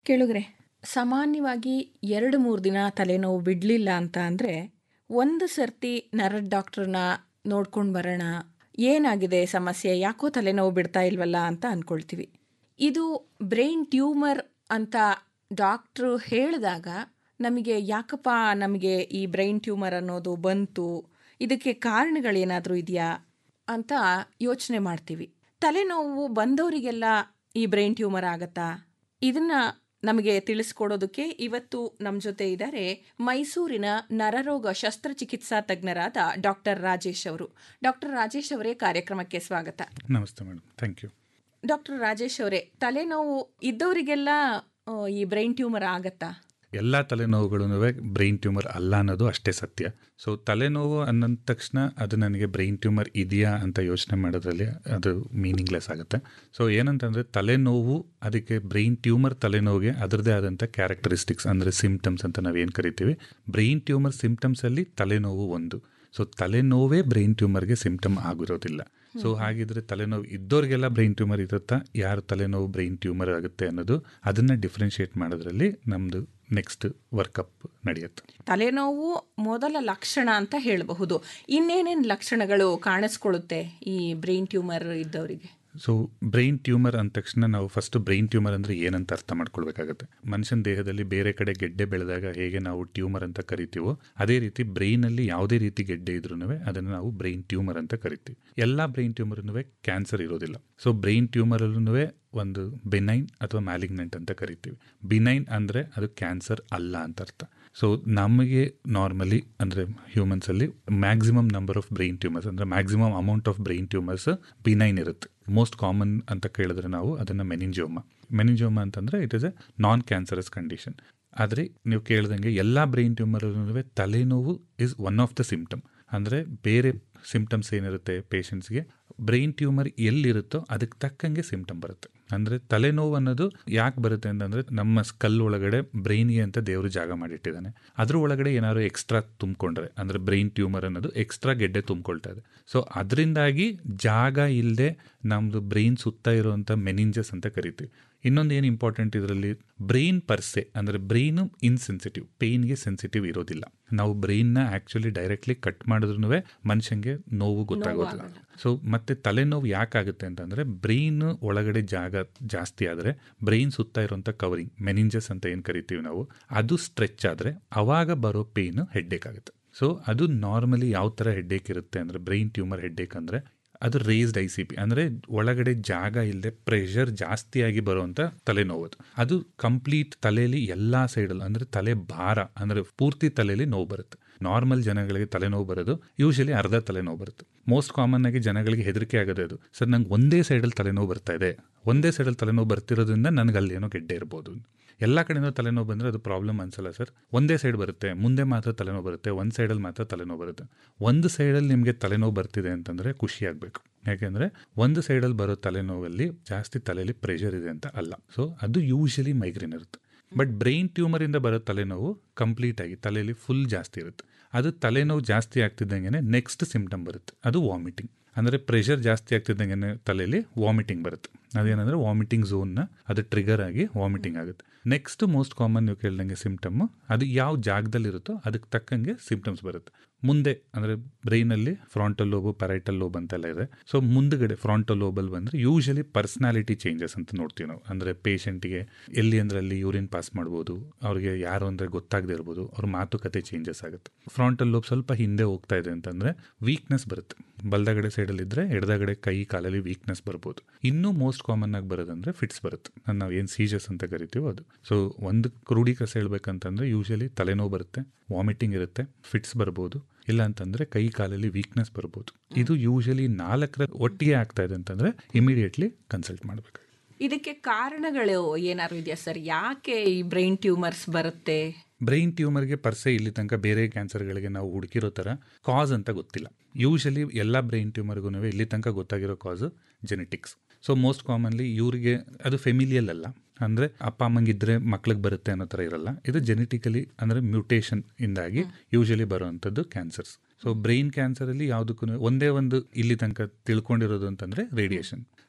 ಕೇಳುಗ್ರೆ ಸಾಮಾನ್ಯವಾಗಿ ಎರಡು ಮೂರು ದಿನ ತಲೆನೋವು ಬಿಡಲಿಲ್ಲ ಅಂತ ಅಂದರೆ ಒಂದು ಸರ್ತಿ ನರ ಡಾಕ್ಟ್ರನ್ನ ನೋಡ್ಕೊಂಡು ಬರೋಣ ಏನಾಗಿದೆ ಸಮಸ್ಯೆ ಯಾಕೋ ತಲೆನೋವು ಬಿಡ್ತಾ ಇಲ್ವಲ್ಲ ಅಂತ ಅಂದ್ಕೊಳ್ತೀವಿ ಇದು ಬ್ರೈನ್ ಟ್ಯೂಮರ್ ಅಂತ ಡಾಕ್ಟ್ರು ಹೇಳಿದಾಗ ನಮಗೆ ಯಾಕಪ್ಪ ನಮಗೆ ಈ ಬ್ರೈನ್ ಟ್ಯೂಮರ್ ಅನ್ನೋದು ಬಂತು ಇದಕ್ಕೆ ಕಾರಣಗಳೇನಾದರೂ ಇದೆಯಾ ಅಂತ ಯೋಚನೆ ಮಾಡ್ತೀವಿ ತಲೆನೋವು ಬಂದವರಿಗೆಲ್ಲ ಈ ಬ್ರೈನ್ ಟ್ಯೂಮರ್ ಆಗತ್ತಾ ಇದನ್ನ ನಮಗೆ ತಿಳಿಸ್ಕೊಡೋದಕ್ಕೆ ಇವತ್ತು ನಮ್ಮ ಜೊತೆ ಇದ್ದಾರೆ ಮೈಸೂರಿನ ನರರೋಗ ಶಸ್ತ್ರಚಿಕಿತ್ಸಾ ತಜ್ಞರಾದ ಡಾಕ್ಟರ್ ರಾಜೇಶ್ ಅವರು ಡಾಕ್ಟರ್ ರಾಜೇಶ್ ಅವರೇ ಕಾರ್ಯಕ್ರಮಕ್ಕೆ ಸ್ವಾಗತ ನಮಸ್ತೆ madam thank you doctor Rajesh ಅವರೇ ತಲೆನೋವು ಇದ್ದವರಿಗೆಲ್ಲ ಆ, ಈ ಬ್ರೈನ್ ಟ್ಯೂಮರ್ ಆಗತ್ತಾ ಎಲ್ಲ ತಲೆನೋವುಗಳು ಬ್ರೈನ್ ಟ್ಯೂಮರ್ ಅಲ್ಲ ಅನ್ನೋದು ಅಷ್ಟೇ ಸತ್ಯ ಸೊ ತಲೆನೋವು ಅನ್ನೋದ ತಕ್ಷಣ ಅದು ನನಗೆ ಬ್ರೈನ್ ಟ್ಯೂಮರ್ ಇದೆಯಾ ಅಂತ ಯೋಚನೆ ಮಾಡೋದ್ರಲ್ಲಿ ಅದು ಮೀನಿಂಗ್ಲೆಸ್ ಆಗುತ್ತೆ ಸೊ ಏನಂತಂದರೆ ತಲೆನೋವು ಅದಕ್ಕೆ ಬ್ರೈನ್ ಟ್ಯೂಮರ್ ತಲೆನೋವಿಗೆ ಅದರದೇ ಆದಂಥ ಕ್ಯಾರೆಕ್ಟರಿಸ್ಟಿಕ್ಸ್ ಅಂದರೆ ಸಿಂಪ್ಟಮ್ಸ್ ಅಂತ ನಾವೇನು ಕರಿತೀವಿ ಬ್ರೈನ್ ಟ್ಯೂಮರ್ ಸಿಂಪ್ಟಮ್ಸಲ್ಲಿ ತಲೆನೋವು ಒಂದು ಸೊ ತಲೆನೋವೇ ಬ್ರೈನ್ ಟ್ಯೂಮರ್ಗೆ ಸಿಂಪ್ಟಮ್ ಆಗಿರೋದಿಲ್ಲ ಸೊ ಹಾಗಿದ್ರೆ ತಲೆನೋವು ಇದ್ದವ್ರಿಗೆಲ್ಲ ಬ್ರೈನ್ ಟ್ಯೂಮರ್ ಇರುತ್ತಾ ಯಾರು ತಲೆನೋವು ಬ್ರೈನ್ ಟ್ಯೂಮರ್ ಆಗುತ್ತೆ ಅನ್ನೋದು ಅದನ್ನು ಡಿಫ್ರೆನ್ಷಿಯೇಟ್ ಮಾಡೋದ್ರಲ್ಲಿ ನಮ್ಮದು ನೆಕ್ಸ್ಟ್ ವರ್ಕಪ್ ನಡೆಯುತ್ತೆ ತಲೆನೋವು ಮೊದಲ ಲಕ್ಷಣ ಅಂತ ಹೇಳಬಹುದು ಇನ್ನೇನೇನು ಲಕ್ಷಣಗಳು ಕಾಣಿಸ್ಕೊಳ್ಳುತ್ತೆ ಈ ಬ್ರೈನ್ ಟ್ಯೂಮರ್ ಇದ್ದವರಿಗೆ ಸೊ ಬ್ರೈನ್ ಟ್ಯೂಮರ್ ಅಂದ ತಕ್ಷಣ ನಾವು ಫಸ್ಟ್ ಬ್ರೈನ್ ಟ್ಯೂಮರ್ ಅಂದರೆ ಏನಂತ ಅರ್ಥ ಮಾಡ್ಕೊಳ್ಬೇಕಾಗುತ್ತೆ ಮನುಷ್ಯನ ದೇಹದಲ್ಲಿ ಬೇರೆ ಕಡೆ ಗೆಡ್ಡೆ ಬೆಳೆದಾಗ ಹೇಗೆ ನಾವು ಟ್ಯೂಮರ್ ಅಂತ ಕರಿತೀವೋ ಅದೇ ರೀತಿ ಬ್ರೈನಲ್ಲಿ ಯಾವುದೇ ರೀತಿ ಗೆಡ್ಡೆ ಇದ್ರೂ ಅದನ್ನು ನಾವು ಬ್ರೈನ್ ಟ್ಯೂಮರ್ ಅಂತ ಕರಿತೀವಿ ಎಲ್ಲ ಬ್ರೈನ್ ಟ್ಯೂಮರ್ನೂ ಕ್ಯಾನ್ಸರ್ ಇರೋದಿಲ್ಲ ಸೊ ಬ್ರೈನ್ ಟ್ಯೂಮರಲ್ಲೂ ಒಂದು ಬೆನೈನ್ ಅಥವಾ ಮ್ಯಾಲಿಗ್ನೆಂಟ್ ಅಂತ ಕರಿತೀವಿ ಬಿನೈನ್ ಅಂದರೆ ಅದು ಕ್ಯಾನ್ಸರ್ ಅಲ್ಲ ಅಂತ ಅರ್ಥ ಸೊ ನಮಗೆ ನಾರ್ಮಲಿ ಅಂದರೆ ಹ್ಯೂಮನ್ಸಲ್ಲಿ maximum number of brain tumours ಅಂದರೆ maximum amount of brain tumours benign ಇರುತ್ತೆ ಮೋಸ್ಟ್ ಕಾಮನ್ ಅಂತ ಕೇಳಿದ್ರೆ ನಾವು ಅದನ್ನು ಮೆನಿಂಜೋಮ ಮೆನಿಂಜೋಮ ಅಂತಂದರೆ it is a non cancerous condition ಆದರೆ ನೀವು ಕೇಳ್ದಂಗೆ ಎಲ್ಲ ಬ್ರೈನ್ ಟ್ಯೂಮರಲ್ಲೂ ತಲೆನೋವು is one of the symptom ಅಂದರೆ ಬೇರೆ ಸಿಂಪ್ಟಮ್ಸ್ ಏನಿರುತ್ತೆ ಪೇಷಂಟ್ಸ್ಗೆ ಬ್ರೈನ್ ಟ್ಯೂಮರ್ ಎಲ್ಲಿರುತ್ತೋ ಅದಕ್ಕೆ ತಕ್ಕಂಗೆ ಸಿಂಪ್ಟಮ್ ಬರುತ್ತೆ ಅಂದರೆ ತಲೆನೋವು ಅನ್ನೋದು ಯಾಕೆ ಬರುತ್ತೆ ಅಂತಂದರೆ ನಮ್ಮ ಸ್ಕಲ್ ಒಳಗಡೆ ಬ್ರೈನ್ಗೆ ಅಂತ ದೇವರು ಜಾಗ ಮಾಡಿಟ್ಟಿದ್ದಾನೆ ಅದ್ರ ಒಳಗಡೆ ಏನಾದ್ರು ಎಕ್ಸ್ಟ್ರಾ ತುಂಬಿಕೊಂಡ್ರೆ ಅಂದರೆ ಬ್ರೈನ್ ಟ್ಯೂಮರ್ ಅನ್ನೋದು ಎಕ್ಸ್ಟ್ರಾ ಗೆಡ್ಡೆ ತುಂಬಿಕೊಳ್ತಾ ಇದೆ ಸೊ ಅದರಿಂದಾಗಿ ಜಾಗ ಇಲ್ಲದೆ ನಮ್ಮದು ಬ್ರೈನ್ ಸುತ್ತ ಇರುವಂಥ ಮೆನಿಂಜಸ್ ಅಂತ ಕರಿತೀವಿ ಇನ್ನೊಂದು ಏನು ಇಂಪಾರ್ಟೆಂಟ್ ಇದರಲ್ಲಿ ಬ್ರೈನ್ ಪರ್ಸೆ ಅಂದರೆ ಬ್ರೈನು ಇನ್ಸೆನ್ಸಿಟಿವ್ ಪೇಯ್ನ್ಗೆ ಸೆನ್ಸಿಟಿವ್ ಇರೋದಿಲ್ಲ ನಾವು ಬ್ರೈನ್ನ ಆ್ಯಕ್ಚುಲಿ ಡೈರೆಕ್ಟ್ಲಿ ಕಟ್ ಮಾಡಿದ್ರೂ ಮನುಷ್ಯಂಗೆ ನೋವು ಗೊತ್ತಾಗೋದಿಲ್ಲ ಸೊ ಮತ್ತೆ ತಲೆನೋವು ಯಾಕಾಗುತ್ತೆ ಅಂತಂದರೆ ಬ್ರೈನ್ ಒಳಗಡೆ ಜಾಗ ಜಾಸ್ತಿ ಆದರೆ ಬ್ರೈನ್ ಸುತ್ತ ಇರುವಂಥ ಕವರಿಂಗ್ ಮೆನಿಂಜಸ್ ಅಂತ ಏನು ಕರಿತೀವಿ ನಾವು ಅದು ಸ್ಟ್ರೆಚ್ ಆದರೆ ಅವಾಗ ಬರೋ ಪೇಯ್ನು ಹೆಡ್ಡೇಕ್ ಆಗುತ್ತೆ ಸೊ ಅದು ನಾರ್ಮಲಿ ಯಾವ ಥರ ಹೆಡ್ಡೇಕ್ ಇರುತ್ತೆ ಅಂದರೆ ಬ್ರೈನ್ ಟ್ಯೂಮರ್ ಹೆಡ್ಡೇಕ್ ಅಂದರೆ ಅದು ರೇಸ್ಡ್ ಐ ಸಿ ಪಿ ಅಂದರೆ ಒಳಗಡೆ ಜಾಗ ಇಲ್ಲದೆ ಪ್ರೆಷರ್ ಜಾಸ್ತಿಯಾಗಿ ಬರುವಂಥ ತಲೆನೋವು ಅದು ಅದು ಕಂಪ್ಲೀಟ್ ತಲೆಯಲ್ಲಿ ಎಲ್ಲ ಸೈಡಲ್ಲಿ ಅಂದರೆ ತಲೆ ಭಾರ ಅಂದರೆ ಪೂರ್ತಿ ತಲೆಯಲ್ಲಿ ನೋವು ಬರುತ್ತೆ ನಾರ್ಮಲ್ ಜನಗಳಿಗೆ ತಲೆನೋವು ಬರೋದು ಯೂಶಲಿ ಅರ್ಧ ತಲೆನೋವು ಬರುತ್ತೆ ಮೋಸ್ಟ್ ಕಾಮನ್ ಆಗಿ ಜನಗಳಿಗೆ ಹೆದರಿಕೆ ಆಗೋದು ಅದು ಸರ್ ನಂಗೆ ಒಂದೇ ಸೈಡಲ್ಲಿ ತಲೆನೋವು ಬರ್ತಾ ಇದೆ ಒಂದೇ ಸೈಡಲ್ಲಿ ತಲೆನೋವು ಬರ್ತಿರೋದ್ರಿಂದ ನನಗೆ ಅಲ್ಲಿ ಏನೋ ಗೆಡ್ಡೆ ಇರ್ಬೋದು ಎಲ್ಲ ಕಡೆಯಿಂದ ತಲೆನೋವು ಬಂದರೆ ಅದು ಪ್ರಾಬ್ಲಮ್ ಅನ್ಸಲ್ಲ ಸರ್ ಒಂದೇ ಸೈಡ್ ಬರುತ್ತೆ ಮುಂದೆ ಮಾತ್ರ ತಲೆನೋವು ಬರುತ್ತೆ ಒಂದು ಸೈಡಲ್ಲಿ ಮಾತ್ರ ತಲೆನೋವು ಬರುತ್ತೆ ಒಂದು ಸೈಡಲ್ಲಿ ನಿಮಗೆ ತಲೆನೋವು ಬರ್ತಿದೆ ಅಂತಂದರೆ ಖುಷಿ ಆಗಬೇಕು ಯಾಕೆಂದರೆ ಒಂದು ಸೈಡಲ್ಲಿ ಬರೋ ತಲೆನೋವಲ್ಲಿ ಜಾಸ್ತಿ ತಲೆಯಲ್ಲಿ ಪ್ರೆಷರ್ ಇದೆ ಅಂತ ಅಲ್ಲ ಸೊ ಅದು ಯೂಶಲಿ ಮೈಗ್ರೇನ್ ಇರುತ್ತೆ ಬಟ್ ಬ್ರೈನ್ ಟ್ಯೂಮರಿಂದ ಬರೋ ತಲೆನೋವು ಕಂಪ್ಲೀಟ್ ಆಗಿ ತಲೆಯಲ್ಲಿ ಫುಲ್ ಜಾಸ್ತಿ ಇರುತ್ತೆ ಅದು ತಲೆನೋವು ಜಾಸ್ತಿ ಆಗ್ತಿದ್ದಂಗೆ ನೆಕ್ಸ್ಟ್ ಸಿಂಪ್ಟಮ್ ಬರುತ್ತೆ ಅದು ವಾಮಿಟಿಂಗ್ ಅಂದರೆ ಪ್ರೆಷರ್ ಜಾಸ್ತಿ ಆಗ್ತಿದ್ದಂಗೆ ತಲೆಯಲ್ಲಿ ವಾಮಿಟಿಂಗ್ ಬರುತ್ತೆ ಅದೇನಂದರೆ ವಾಮಿಟಿಂಗ್ ಝೋನ್ನ ಅದು ಟ್ರಿಗರ್ ಆಗಿ ವಾಮಿಟಿಂಗ್ ಆಗುತ್ತೆ ನೆಕ್ಸ್ಟ್ ಮೋಸ್ಟ್ ಕಾಮನ್ ನೀವು ಕೇಳ್ದಂಗೆ ಸಿಂಪ್ಟಮ್ಮು ಅದು ಯಾವ ಜಾಗದಲ್ಲಿರುತ್ತೋ ಅದಕ್ಕೆ ತಕ್ಕಂಗೆ ಸಿಂಪ್ಟಮ್ಸ್ ಬರುತ್ತೆ ಮುಂದೆ ಅಂದರೆ ಬ್ರೈನಲ್ಲಿ ಫ್ರಾಂಟಲ್ ಲೋಬು ಪ್ಯಾರೈಟಲ್ ಲೋಬ್ ಅಂತೆಲ್ಲ ಇದೆ ಸೊ ಮುಂದ್ಗಡೆ ಫ್ರಾಂಟಲ್ ಲೋಬಲ್ ಬಂದರೆ ಯೂಶಲಿ ಪರ್ಸ್ನಾಲಿಟಿ ಚೇಂಜಸ್ ಅಂತ ನೋಡ್ತೀವಿ ನಾವು ಅಂದರೆ ಪೇಷಂಟಿಗೆ ಎಲ್ಲಿ ಅಂದ್ರೆ ಅಲ್ಲಿ ಯೂರಿನ್ ಪಾಸ್ ಮಾಡ್ಬೋದು ಅವ್ರಿಗೆ ಯಾರು ಅಂದರೆ ಗೊತ್ತಾಗದೇ ಇರ್ಬೋದು ಅವ್ರ ಮಾತುಕತೆ ಚೇಂಜಸ್ ಆಗುತ್ತೆ ಫ್ರಾಂಟಲ್ ಲೋಬ್ ಸ್ವಲ್ಪ ಹಿಂದೆ ಹೋಗ್ತಾ ಇದೆ ಅಂತಂದರೆ ವೀಕ್ನೆಸ್ ಬರುತ್ತೆ ಬಲ್ದಗಡೆ ಸೈಡಲ್ಲಿ ಇದ್ದರೆ ಎಡದಗಡೆ ಕೈ ಕಾಲಲ್ಲಿ ವೀಕ್ನೆಸ್ ಬರ್ಬೋದು ಇನ್ನೂ ಮೋಸ್ಟ್ ಕಾಮನ್ ಆಗಿ ಬರೋದಂದ್ರೆ ಫಿಟ್ಸ್ ಬರುತ್ತೆ ನಾವು ಏನು ಸೀಜಸ್ ಅಂತ ಕರಿತೀವೋ ಅದು ಸೊ ಒಂದು ಕ್ರೋಢೀಕರಿಸಿ ಹೇಳ್ಬೇಕಂತಂದ್ರೆ ಯೂಶಲಿ ತಲೆನೋವು ಬರುತ್ತೆ ವಾಮಿಟಿಂಗ್ ಇರುತ್ತೆ ಫಿಟ್ಸ್ ಬರ್ಬೋದು ಇಲ್ಲ ಅಂತಂದ್ರೆ ಕೈ ಕಾಲಲ್ಲಿ ವೀಕ್ನೆಸ್ ಬರ್ಬೋದು ಇದು ಯೂಶಲಿ ನಾಲ್ಕರ ಒಟ್ಟಿಗೆ ಆಗ್ತಾ ಇದೆ ಅಂತಂದ್ರೆ ಇಮಿಡಿಯೇಟ್ಲಿ ಕನ್ಸಲ್ಟ್ ಮಾಡಬೇಕು ಇದಕ್ಕೆ ಕಾರಣಗಳು ಏನಾದ್ರು ಇದೆಯಾ ಸರ್ ಯಾಕೆ ಈ ಬ್ರೈನ್ ಟ್ಯೂಮರ್ಸ್ ಬರುತ್ತೆ ಬ್ರೈನ್ ಟ್ಯೂಮರ್ಗೆ ಪರ್ಸೆ ಇಲ್ಲಿ ತನಕ ಬೇರೆ ಕ್ಯಾನ್ಸರ್ಗಳಿಗೆ ನಾವು ಹುಡುಕಿರೋ ಥರ ಕಾಸ್ ಅಂತ ಗೊತ್ತಿಲ್ಲ ಯೂಶಲಿ ಎಲ್ಲ ಬ್ರೈನ್ ಟ್ಯೂಮರ್ಗೂ ಇಲ್ಲಿ ತನಕ ಗೊತ್ತಾಗಿರೋ ಕಾಸು ಜೆನೆಟಿಕ್ಸ್ ಸೊ ಮೋಸ್ಟ್ ಕಾಮನ್ಲಿ ಇವರಿಗೆ ಅದು ಫೆಮಿಲಿಯಲ್ ಅಲ್ಲ ಅಂದರೆ ಅಪ್ಪ ಅಮ್ಮಂಗಿದ್ರೆ ಮಕ್ಳಿಗೆ ಬರುತ್ತೆ ಅನ್ನೋ ಥರ ಇರಲ್ಲ ಇದು ಜೆನೆಟಿಕಲಿ ಅಂದರೆ ಮ್ಯೂಟೇಷನ್ ಇಂದಾಗಿ ಯೂಶಲಿ ಬರುವಂಥದ್ದು ಕ್ಯಾನ್ಸರ್ಸ್ ಸೊ ಬ್ರೈನ್ ಕ್ಯಾನ್ಸರಲ್ಲಿ ಯಾವುದಕ್ಕೂ ಒಂದೇ ಒಂದು ಇಲ್ಲಿ ತನಕ ತಿಳ್ಕೊಂಡಿರೋದು ಅಂತಂದರೆ ರೇಡಿಯೇಷನ್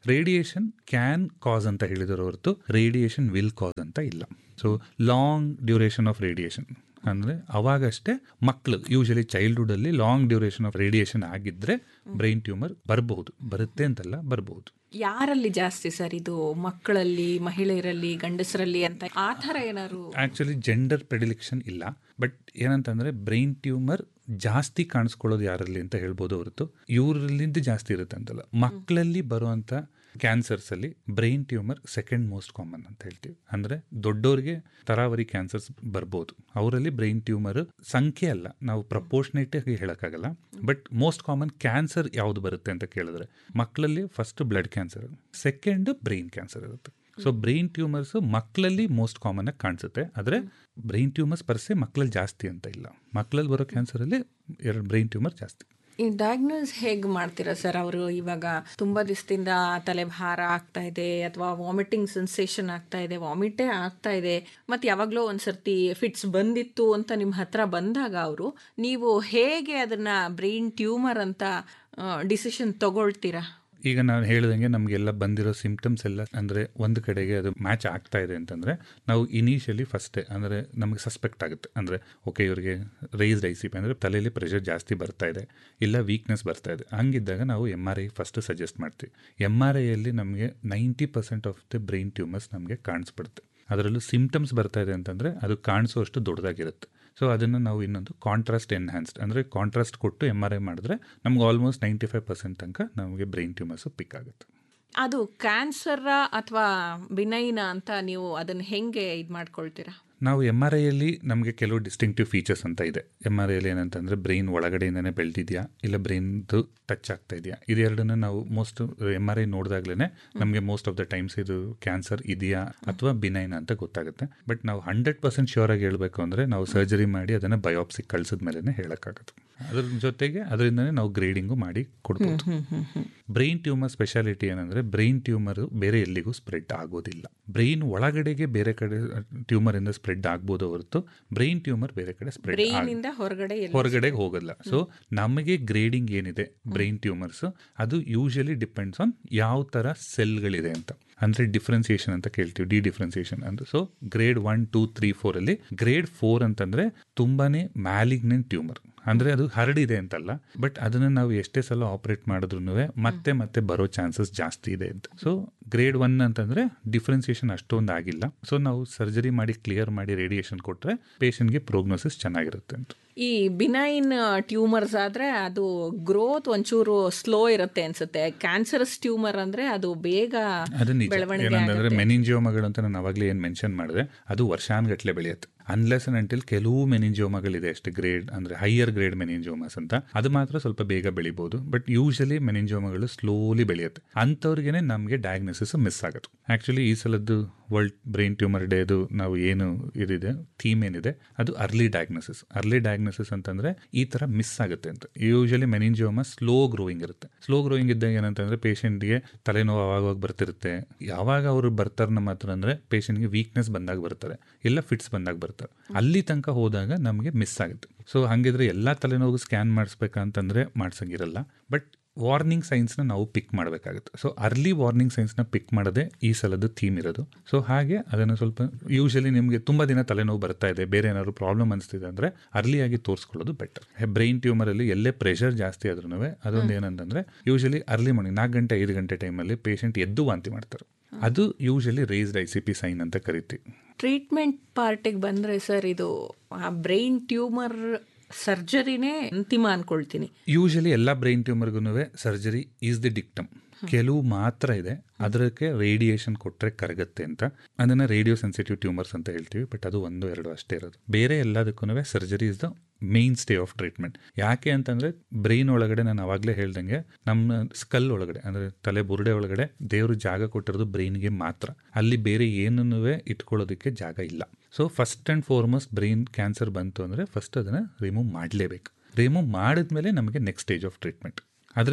ರೇಡಿಯೇಷನ್ ಕ್ಯಾನ್ ಕಾಸ್ ಅಂತ ಹೇಳಿದ್ರು ಹೊರತು ರೇಡಿಯೇಷನ್ ವಿಲ್ ಕಾಸ್ ಅಂತ ಇಲ್ಲ so long duration of radiation ಅಂದರೆ ಅವಾಗಷ್ಟೇ ಮಕ್ಕಳು ಯೂಶಲಿ ಚೈಲ್ಡ್ಹುಡಲ್ಲಿ ಲಾಂಗ್ ಡ್ಯೂರೇಷನ್ ಆಫ್ ರೇಡಿಯೇಷನ್ ಆಗಿದ್ದರೆ ಬ್ರೈನ್ ಟ್ಯೂಮರ್ ಬರಬಹುದು ಬರುತ್ತೆ ಅಂತಲ್ಲ ಬರಬಹುದು ಯಾರಲ್ಲಿ ಜಾಸ್ತಿ ಸರ್ ಇದು ಮಕ್ಕಳಲ್ಲಿ ಮಹಿಳೆಯರಲ್ಲಿ ಗಂಡಸರಲ್ಲಿ ಅಂತ ಆ ಥರ ಏನಾದ್ರು ಆ್ಯಕ್ಚುಲಿ ಜೆಂಡರ್ ಪ್ರೆಡಿಲಿಕ್ಷನ್ ಇಲ್ಲ ಬಟ್ ಏನಂತಂದರೆ ಬ್ರೈನ್ ಟ್ಯೂಮರ್ ಜಾಸ್ತಿ ಕಾಣಿಸ್ಕೊಳ್ಳೋದು ಯಾರಲ್ಲಿ ಅಂತ ಹೇಳ್ಬೋದು ಹೊರತು ಇವರಲ್ಲಿಂದ ಜಾಸ್ತಿ ಇರುತ್ತೆ ಅಂತಲ್ಲ ಮಕ್ಕಳಲ್ಲಿ ಬರುವಂಥ ಕ್ಯಾನ್ಸರ್ಸಲ್ಲಿ brain tumour second most common ಅಂತ ಹೇಳ್ತೀವಿ ಅಂದರೆ ದೊಡ್ಡೋರಿಗೆ ತರಾವರಿ ಕ್ಯಾನ್ಸರ್ಸ್ ಬರ್ಬೋದು ಅವರಲ್ಲಿ ಬ್ರೈನ್ ಟ್ಯೂಮರ್ ಸಂಖ್ಯೆ ಅಲ್ಲ ನಾವು ಪ್ರಪೋರ್ಷನೇಟ್ ಆಗಿ ಹೇಳೋಕ್ಕಾಗಲ್ಲ ಬಟ್ ಮೋಸ್ಟ್ ಕಾಮನ್ ಕ್ಯಾನ್ಸರ್ ಯಾವುದು ಬರುತ್ತೆ ಅಂತ ಕೇಳಿದ್ರೆ ಮಕ್ಕಳಲ್ಲಿ first blood cancer second brain cancer ಇರುತ್ತೆ ಸೊ ಬ್ರೈನ್ ಟ್ಯೂಮರ್ಸ್ ಮಕ್ಕಳಲ್ಲಿ ಮೋಸ್ಟ್ ಕಾಮನ್ ಆಗಿ ಕಾಣಿಸುತ್ತೆ ಆದರೆ ಬ್ರೈನ್ ಟ್ಯೂಮರ್ಸ್ ಪರ್ಸೆ ಮಕ್ಕಳಲ್ಲಿ ಜಾಸ್ತಿ ಅಂತ ಇಲ್ಲ ಮಕ್ಕಳಲ್ಲಿ ಬರೋ ಕ್ಯಾನ್ಸರಲ್ಲಿ ಎರಡು ಬ್ರೈನ್ ಟ್ಯೂಮರ್ ಜಾಸ್ತಿ ಈ ಡಯಾಗ್ನೋಸ್ ಹೇಗೆ ಮಾಡ್ತೀರಾ ಸರ್ ಅವರು ಇವಾಗ ತುಂಬ ದಿವಸದಿಂದ ತಲೆಭಾರ ಆಗ್ತಾ ಇದೆ ಅಥವಾ ವಾಮಿಟಿಂಗ್ ಸೆನ್ಸೇಷನ್ ಆಗ್ತಾ ಇದೆ ವಾಮಿಟೇ ಆಗ್ತಾ ಇದೆ ಮತ್ತು ಯಾವಾಗಲೂ ಒಂದು ಸರ್ತಿ ಫಿಟ್ಸ್ ಬಂದಿತ್ತು ಅಂತ ನಿಮ್ಮ ಹತ್ರ ಬಂದಾಗ ಅವರು ನೀವು ಹೇಗೆ ಅದನ್ನು ಬ್ರೈನ್ ಟ್ಯೂಮರ್ ಅಂತ ಡಿಸಿಷನ್ ತಗೊಳ್ತೀರಾ ಈಗ ನಾನು ಹೇಳಿದಂಗೆ ನಮಗೆಲ್ಲ ಬಂದಿರೋ ಸಿಂಪ್ಟಮ್ಸ್ ಎಲ್ಲ ಅಂದರೆ ಒಂದು ಕಡೆಗೆ ಅದು ಮ್ಯಾಚ್ ಆಗ್ತಾ ಇದೆ ಅಂತಂದರೆ ನಾವು ಇನಿಷಿಯಲಿ ಫಸ್ಟೇ ಅಂದರೆ ನಮಗೆ ಸಸ್ಪೆಕ್ಟ್ ಆಗುತ್ತೆ ಅಂದರೆ ಓಕೆ ಇವರಿಗೆ ರೈಸ್ಡ್ ಐ ಸಿ ಪಿ ಅಂದರೆ ತಲೆಯಲ್ಲಿ ಪ್ರೆಷರ್ ಜಾಸ್ತಿ ಬರ್ತಾ ಇದೆ ಇಲ್ಲ ವೀಕ್ನೆಸ್ ಬರ್ತಾ ಇದೆ ಹಂಗಿದ್ದಾಗ ನಾವು M R I first suggest ಮಾಡ್ತೀವಿ ಎಮ್ ಆರ್ ಐಯಲ್ಲಿ ನಮಗೆ ninety percent of the brain tumours ನಮಗೆ ಕಾಣಿಸ್ಬಿಡುತ್ತೆ ಅದರಲ್ಲೂ ಸಿಂಪ್ಟಮ್ಸ್ ಬರ್ತಾ ಇದೆ ಅಂತಂದರೆ ಅದು ಕಾಣಿಸೋಷ್ಟು ದೊಡ್ಡದಾಗಿರುತ್ತೆ ಸೊ ಅದನ್ನು ನಾವು ಇನ್ನೊಂದು ಕಾಂಟ್ರಾಸ್ಟ್ ಎನ್ಹ್ಯಾನ್ಸ್ಡ್ ಅಂದರೆ ಕಾಂಟ್ರಾಸ್ಟ್ ಕೊಟ್ಟು ಎಮ್ ಆರ್ ಐ ಮಾಡಿದ್ರೆ ನಮ್ಗೆ ಆಲ್ಮೋಸ್ಟ್ ನೈಂಟಿ ಫೈವ್ ಪರ್ಸೆಂಟ್ ತನಕ ನಮಗೆ ಬ್ರೈನ್ ಟ್ಯೂಮರ್ಸು ಪಿಕ್ ಆಗುತ್ತೆ ಅದು ಕ್ಯಾನ್ಸರಾ ಅಥವಾ ಬಿನೈನ ಅಂತ ನೀವು ಅದನ್ನು ಹೆಂಗೆ ಇದು ಮಾಡ್ಕೊಳ್ತೀರಾ ನಾವು ಎಮ್ ಆರ್ ಐಯಲ್ಲಿ ನಮಗೆ ಕೆಲವು ಡಿಸ್ಟಿಂಕ್ಟಿವ್ ಫೀಚರ್ಸ್ ಅಂತ ಇದೆ ಎಮ್ ಆರ್ ಐಯಲ್ಲಿ ಏನಂತಂದರೆ ಬ್ರೈನ್ ಒಳಗಡೆಯಿಂದನೇ ಬೆಳೆದಿದೆಯಾ ಇಲ್ಲ ಬ್ರೈನ್ದು ಟಚ್ ಆಗ್ತಾ ಇದೆಯಾ ಇದೆರಡನ್ನ ನಾವು ಮೋಸ್ಟ್ ಎಮ್ ಆರ್ ಐ ನೋಡಿದಾಗಲೇ ನಮಗೆ ಮೋಸ್ಟ್ ಆಫ್ ದ ಟೈಮ್ಸ್ ಇದು ಕ್ಯಾನ್ಸರ್ ಇದೆಯಾ ಅಥವಾ ಬಿನೈನ್ ಅಂತ ಗೊತ್ತಾಗುತ್ತೆ ಬಟ್ ನಾವು ಹಂಡ್ರೆಡ್ ಪರ್ಸೆಂಟ್ ಶ್ಯೂರ್ ಆಗಿ ಹೇಳಬೇಕು ಅಂದರೆ ನಾವು ಸರ್ಜರಿ ಮಾಡಿ ಅದನ್ನು ಬಯೋಪ್ಸಿ ಕಳಿಸಿದ ಮೇಲೆ ಹೇಳೋಕ್ಕಾಗುತ್ತೆ ಅದ್ರ ಜೊತೆಗೆ ಅದರಿಂದನೇ ನಾವು ಗ್ರೇಡಿಂಗು ಮಾಡಿ ಕೊಡ್ಬೋದು ಬ್ರೈನ್ ಟ್ಯೂಮರ್ ಸ್ಪೆಷಾಲಿಟಿ ಏನಂದರೆ ಬ್ರೈನ್ ಟ್ಯೂಮರ್ ಬೇರೆ ಎಲ್ಲಿಗೂ ಸ್ಪ್ರೆಡ್ ಆಗೋದಿಲ್ಲ ಬ್ರೈನ್ ಒಳಗಡೆಗೆ ಬೇರೆ ಕಡೆ ಟ್ಯೂಮರ್ ಇಂದ ಸ್ಪ್ರೆಡ್ ಆಗ್ಬೋದು ಹೊರತು ಬ್ರೈನ್ ಟ್ಯೂಮರ್ ಬೇರೆ ಕಡೆ ಸ್ಪ್ರೆಡ್ ಬ್ರೈನಿಂದ ಹೊರಗಡೆ ಎಲ್ಲಿ ಹೊರಗಡೆ ಹೋಗಲ್ಲ ಸೊ ನಮಗೆ ಗ್ರೇಡಿಂಗ್ ಏನಿದೆ ಬ್ರೈನ್ ಟ್ಯೂಮರ್ಸ್ ಅದು ಯೂಶಲಿ ಡಿಪೆಂಡ್ಸ್ ಆನ್ ಯಾವ ಥರ ಸೆಲ್ಗಳಿದೆ ಅಂತ ಅಂದರೆ ಡಿಫ್ರೆನ್ಸಿಯೇಷನ್ ಅಂತ ಕೇಳ್ತೀವಿ ಡಿ ಡಿಫ್ರೆನ್ಸಿಯೇಷನ್ ಅಂದ್ರೆ so grade one two three ಫೋರಲ್ಲಿ ಗ್ರೇಡ್ ಫೋರ್ ಅಂತಂದರೆ ತುಂಬಾನೇ ಮ್ಯಾಲಿಗ್ನೆಂಟ್ ಟ್ಯೂಮರ್ ಅಂದರೆ ಅದು ಹರಡಿದೆ ಅಂತಲ್ಲ ಬಟ್ ಅದನ್ನು ನಾವು ಎಷ್ಟೇ ಸಲ ಆಪರೇಟ್ ಮಾಡಿದ್ರು ಮತ್ತೆ ಮತ್ತೆ ಬರೋ ಚಾನ್ಸಸ್ ಜಾಸ್ತಿ ಇದೆ ಅಂತ ಸೊ ಗ್ರೇಡ್ ಒನ್ ಅಂತಂದರೆ ಡಿಫ್ರೆನ್ಸಿಯೇಷನ್ ಅಷ್ಟೊಂದು ಆಗಿಲ್ಲ ಸೊ ನಾವು ಸರ್ಜರಿ ಮಾಡಿ ಕ್ಲಿಯರ್ ಮಾಡಿ ರೇಡಿಯೇಷನ್ ಕೊಟ್ಟರೆ ಪೇಷಂಟ್ಗೆ ಪ್ರೋಗ್ನೋಸಿಸ್ ಚೆನ್ನಾಗಿರುತ್ತೆ ಅಂತ ಈ ಬಿನೈನ್ ಟ್ಯೂಮರ್ಸ್ ಆದರೆ ಅದು ಗ್ರೋತ್ ಒಂಚೂರು ಸ್ಲೋ ಇರುತ್ತೆ ಅನ್ಸುತ್ತೆ ಕ್ಯಾನ್ಸರಸ್ ಟ್ಯೂಮರ್ ಅಂದರೆ ಅದು ಬೇಗ ಅದು ನಿಜ ಬೆಳವಣಿಗೆ ಏನಂತಂದ್ರೆ ಮೆನಿಂಜಿಯೋಮಗಳು ಅಂತ ನಾನು ಅವಾಗಲೇ ಏನು ಮೆನ್ಷನ್ ಮಾಡಿದೆ ಅದು ವರ್ಷಾನ್ಗಟ್ಲೆ ಬೆಳೆಯುತ್ತೆ ಅನ್ಲೆಸ್ ಅಂಡ್ ಅಂಟಿಲ್ ಕೆಲವು ಮೆನಿಂಜಿಯೋಮಗಳಿದೆ ಅಷ್ಟು ಗ್ರೇಡ್ ಅಂದರೆ ಹೈಯರ್ ಗ್ರೇಡ್ ಮೆನಿಂಜಿಯೋಮಸ್ ಅಂತ ಅದು ಮಾತ್ರ ಸ್ವಲ್ಪ ಬೇಗ ಬೆಳಿಬೋದು ಬಟ್ ಯೂಶಲಿ ಮೆನಿಂಜಿಯೋಮಗಳು ಸ್ಲೋಲಿ ಬೆಳೆಯುತ್ತೆ ಅಂಥವ್ರಿಗೇನೆ ನಮಗೆ ಡಯಾಗ್ನೋಸಿಸ್ ಮಿಸ್ ಆಗುತ್ತೆ ಆ್ಯಕ್ಚುಲಿ ಈ ಸಲದ್ದು ವರ್ಲ್ಡ್ ಬ್ರೈನ್ ಟ್ಯೂಮರ್ ಡೇದು ನಾವು ಏನು ಇದಿದೆ ಥೀಮ್ ಏನಿದೆ ಅದು ಅರ್ಲಿ ಡಯಾಗ್ನೋಸಿಸ್ ಅರ್ಲಿ ಡಯಾಗ್ನೋಸಿಸ್ ಅಂತಂದರೆ ಈ ಥರ ಮಿಸ್ ಆಗುತ್ತೆ ಅಂತ ಯೂಶಲಿ ಮೆನಿಂಜಿಯೋಮ ಸ್ಲೋ ಗ್ರೋಯಿಂಗ್ ಇರುತ್ತೆ ಸ್ಲೋ ಗ್ರೋಯಿಂಗ್ ಇದ್ದಾಗ ಏನಂತಂದರೆ ಪೇಷಂಟ್ಗೆ ತಲೆನೋವು ಅವಾಗ ಬರ್ತಿರುತ್ತೆ ಯಾವಾಗ ಅವರು ಬರ್ತಾರೆ ನಮ್ಮ ಹತ್ರ ಅಂದರೆ ಪೇಷಂಟ್ಗೆ ವೀಕ್ನೆಸ್ ಬಂದಾಗ ಬರ್ತಾರೆ ಇಲ್ಲ ಫಿಟ್ಸ್ ಬಂದಾಗ ಬರ್ತಾರೆ ಅಲ್ಲಿ ತನಕ ಹೋದಾಗ ನಮಗೆ ಮಿಸ್ ಆಗುತ್ತೆ ಸೊ ಹಾಗಿದ್ರೆ ಎಲ್ಲ ತಲೆನೋವು ಸ್ಕ್ಯಾನ್ ಮಾಡಿಸ್ಬೇಕಂತಂದ್ರೆ ಮಾಡ್ಸಂಗಿರಲ್ಲ ಬಟ್ ವಾರ್ನಿಂಗ್ ಸೈನ್ಸ್ನ ನಾವು ಪಿಕ್ ಮಾಡಬೇಕಾಗುತ್ತೆ ಸೊ ಅರ್ಲಿ ವಾರ್ನಿಂಗ್ ಸೈನ್ಸ್ನ ಪಿಕ್ ಮಾಡೋದೇ ಈ ಸಲದ ಥೀಮ್ ಇರೋದು ಸೊ ಹಾಗೆ ಅದನ್ನು ಸ್ವಲ್ಪ ಯೂಶಲಿ ನಿಮಗೆ ತುಂಬ ದಿನ ತಲೆನೋವು ಬರ್ತಾ ಇದೆ ಬೇರೆ ಏನಾದ್ರು ಪ್ರಾಬ್ಲಮ್ ಅನಿಸ್ತಿದೆ ಅಂದರೆ ಅರ್ಲಿಯಾಗಿ ತೋರಿಸ್ಕೊಳ್ಳೋದು ಬೆಟರ್ ಬ್ರೈನ್ ಟ್ಯೂಮರಲ್ಲಿ ಎಲ್ಲೇ ಪ್ರೆಷರ್ ಜಾಸ್ತಿ ಆದ್ರೂ ಅದೊಂದು ಏನಂತಂದರೆ ಯೂಶಲಿ ಅರ್ಲಿ ಮಾರ್ನಿಂಗ್ ನಾಲ್ಕು ಗಂಟೆ ಐದು ಗಂಟೆ ಟೈಮಲ್ಲಿ ಪೇಷಂಟ್ ಎದ್ದು ವಾಂತಿ ಮಾಡ್ತಾರೆ ಅದು usually raised I C P sign ಅಂತ ಕರಿತೀವಿ ಟ್ರೀಟ್ಮೆಂಟ್ ಪಾರ್ಟಿಗೆ ಬಂದರೆ ಸರ್ ಇದು ಆ ಬ್ರೈನ್ ಟ್ಯೂಮರ್ ಸರ್ಜರಿನೇ ಅಂತಿಮ ಅನ್ಕೊಳ್ತೀನಿ ಯೂಶಲಿ ಎಲ್ಲ ಬ್ರೈನ್ ಟ್ಯೂಮರ್ಗೂ ಸರ್ಜರಿ ಈಸ್ ದಿ ಡಿಕ್ಟಮ್ ಕೆಲವು ಮಾತ್ರ ಇದೆ ಅದಕ್ಕೆ ರೇಡಿಯೇಷನ್ ಕೊಟ್ಟರೆ ಕರಗತ್ತೆ ಅಂತ ಅದನ್ನು ರೇಡಿಯೋ ಸೆನ್ಸಿಟಿವ್ ಟ್ಯೂಮರ್ಸ್ ಅಂತ ಹೇಳ್ತೀವಿ ಬಟ್ ಅದು ಒಂದು ಎರಡು ಅಷ್ಟೇ ಇರೋದು ಬೇರೆ ಎಲ್ಲದಕ್ಕೂ surgery is the mainstay of treatment ಯಾಕೆ ಅಂತಂದರೆ ಬ್ರೈನ್ ಒಳಗಡೆ ನಾನು ಅವಾಗಲೇ ಹೇಳ್ದಂಗೆ ನಮ್ಮ ಸ್ಕಲ್ ಒಳಗಡೆ ಅಂದರೆ ತಲೆ ಬುರುಡೆ ಒಳಗಡೆ ದೇವರು ಜಾಗ ಕೊಟ್ಟಿರೋದು ಬ್ರೈನ್ಗೆ ಮಾತ್ರ ಅಲ್ಲಿ ಬೇರೆ ಏನನ್ನೂ ಇಟ್ಕೊಳ್ಳೋದಕ್ಕೆ ಜಾಗ ಇಲ್ಲ so first and foremost brain cancer ಬಂತು ಅಂದರೆ ಫಸ್ಟ್ ಅದನ್ನು ರಿಮೂವ್ ಮಾಡಲೇಬೇಕು ರಿಮೂವ್ ಮಾಡಿದ್ಮೇಲೆ ನಮಗೆ ನೆಕ್ಸ್ಟ್ ಸ್ಟೇಜ್ ಆಫ್ ಟ್ರೀಟ್ಮೆಂಟ್ ಅದರಿಂದ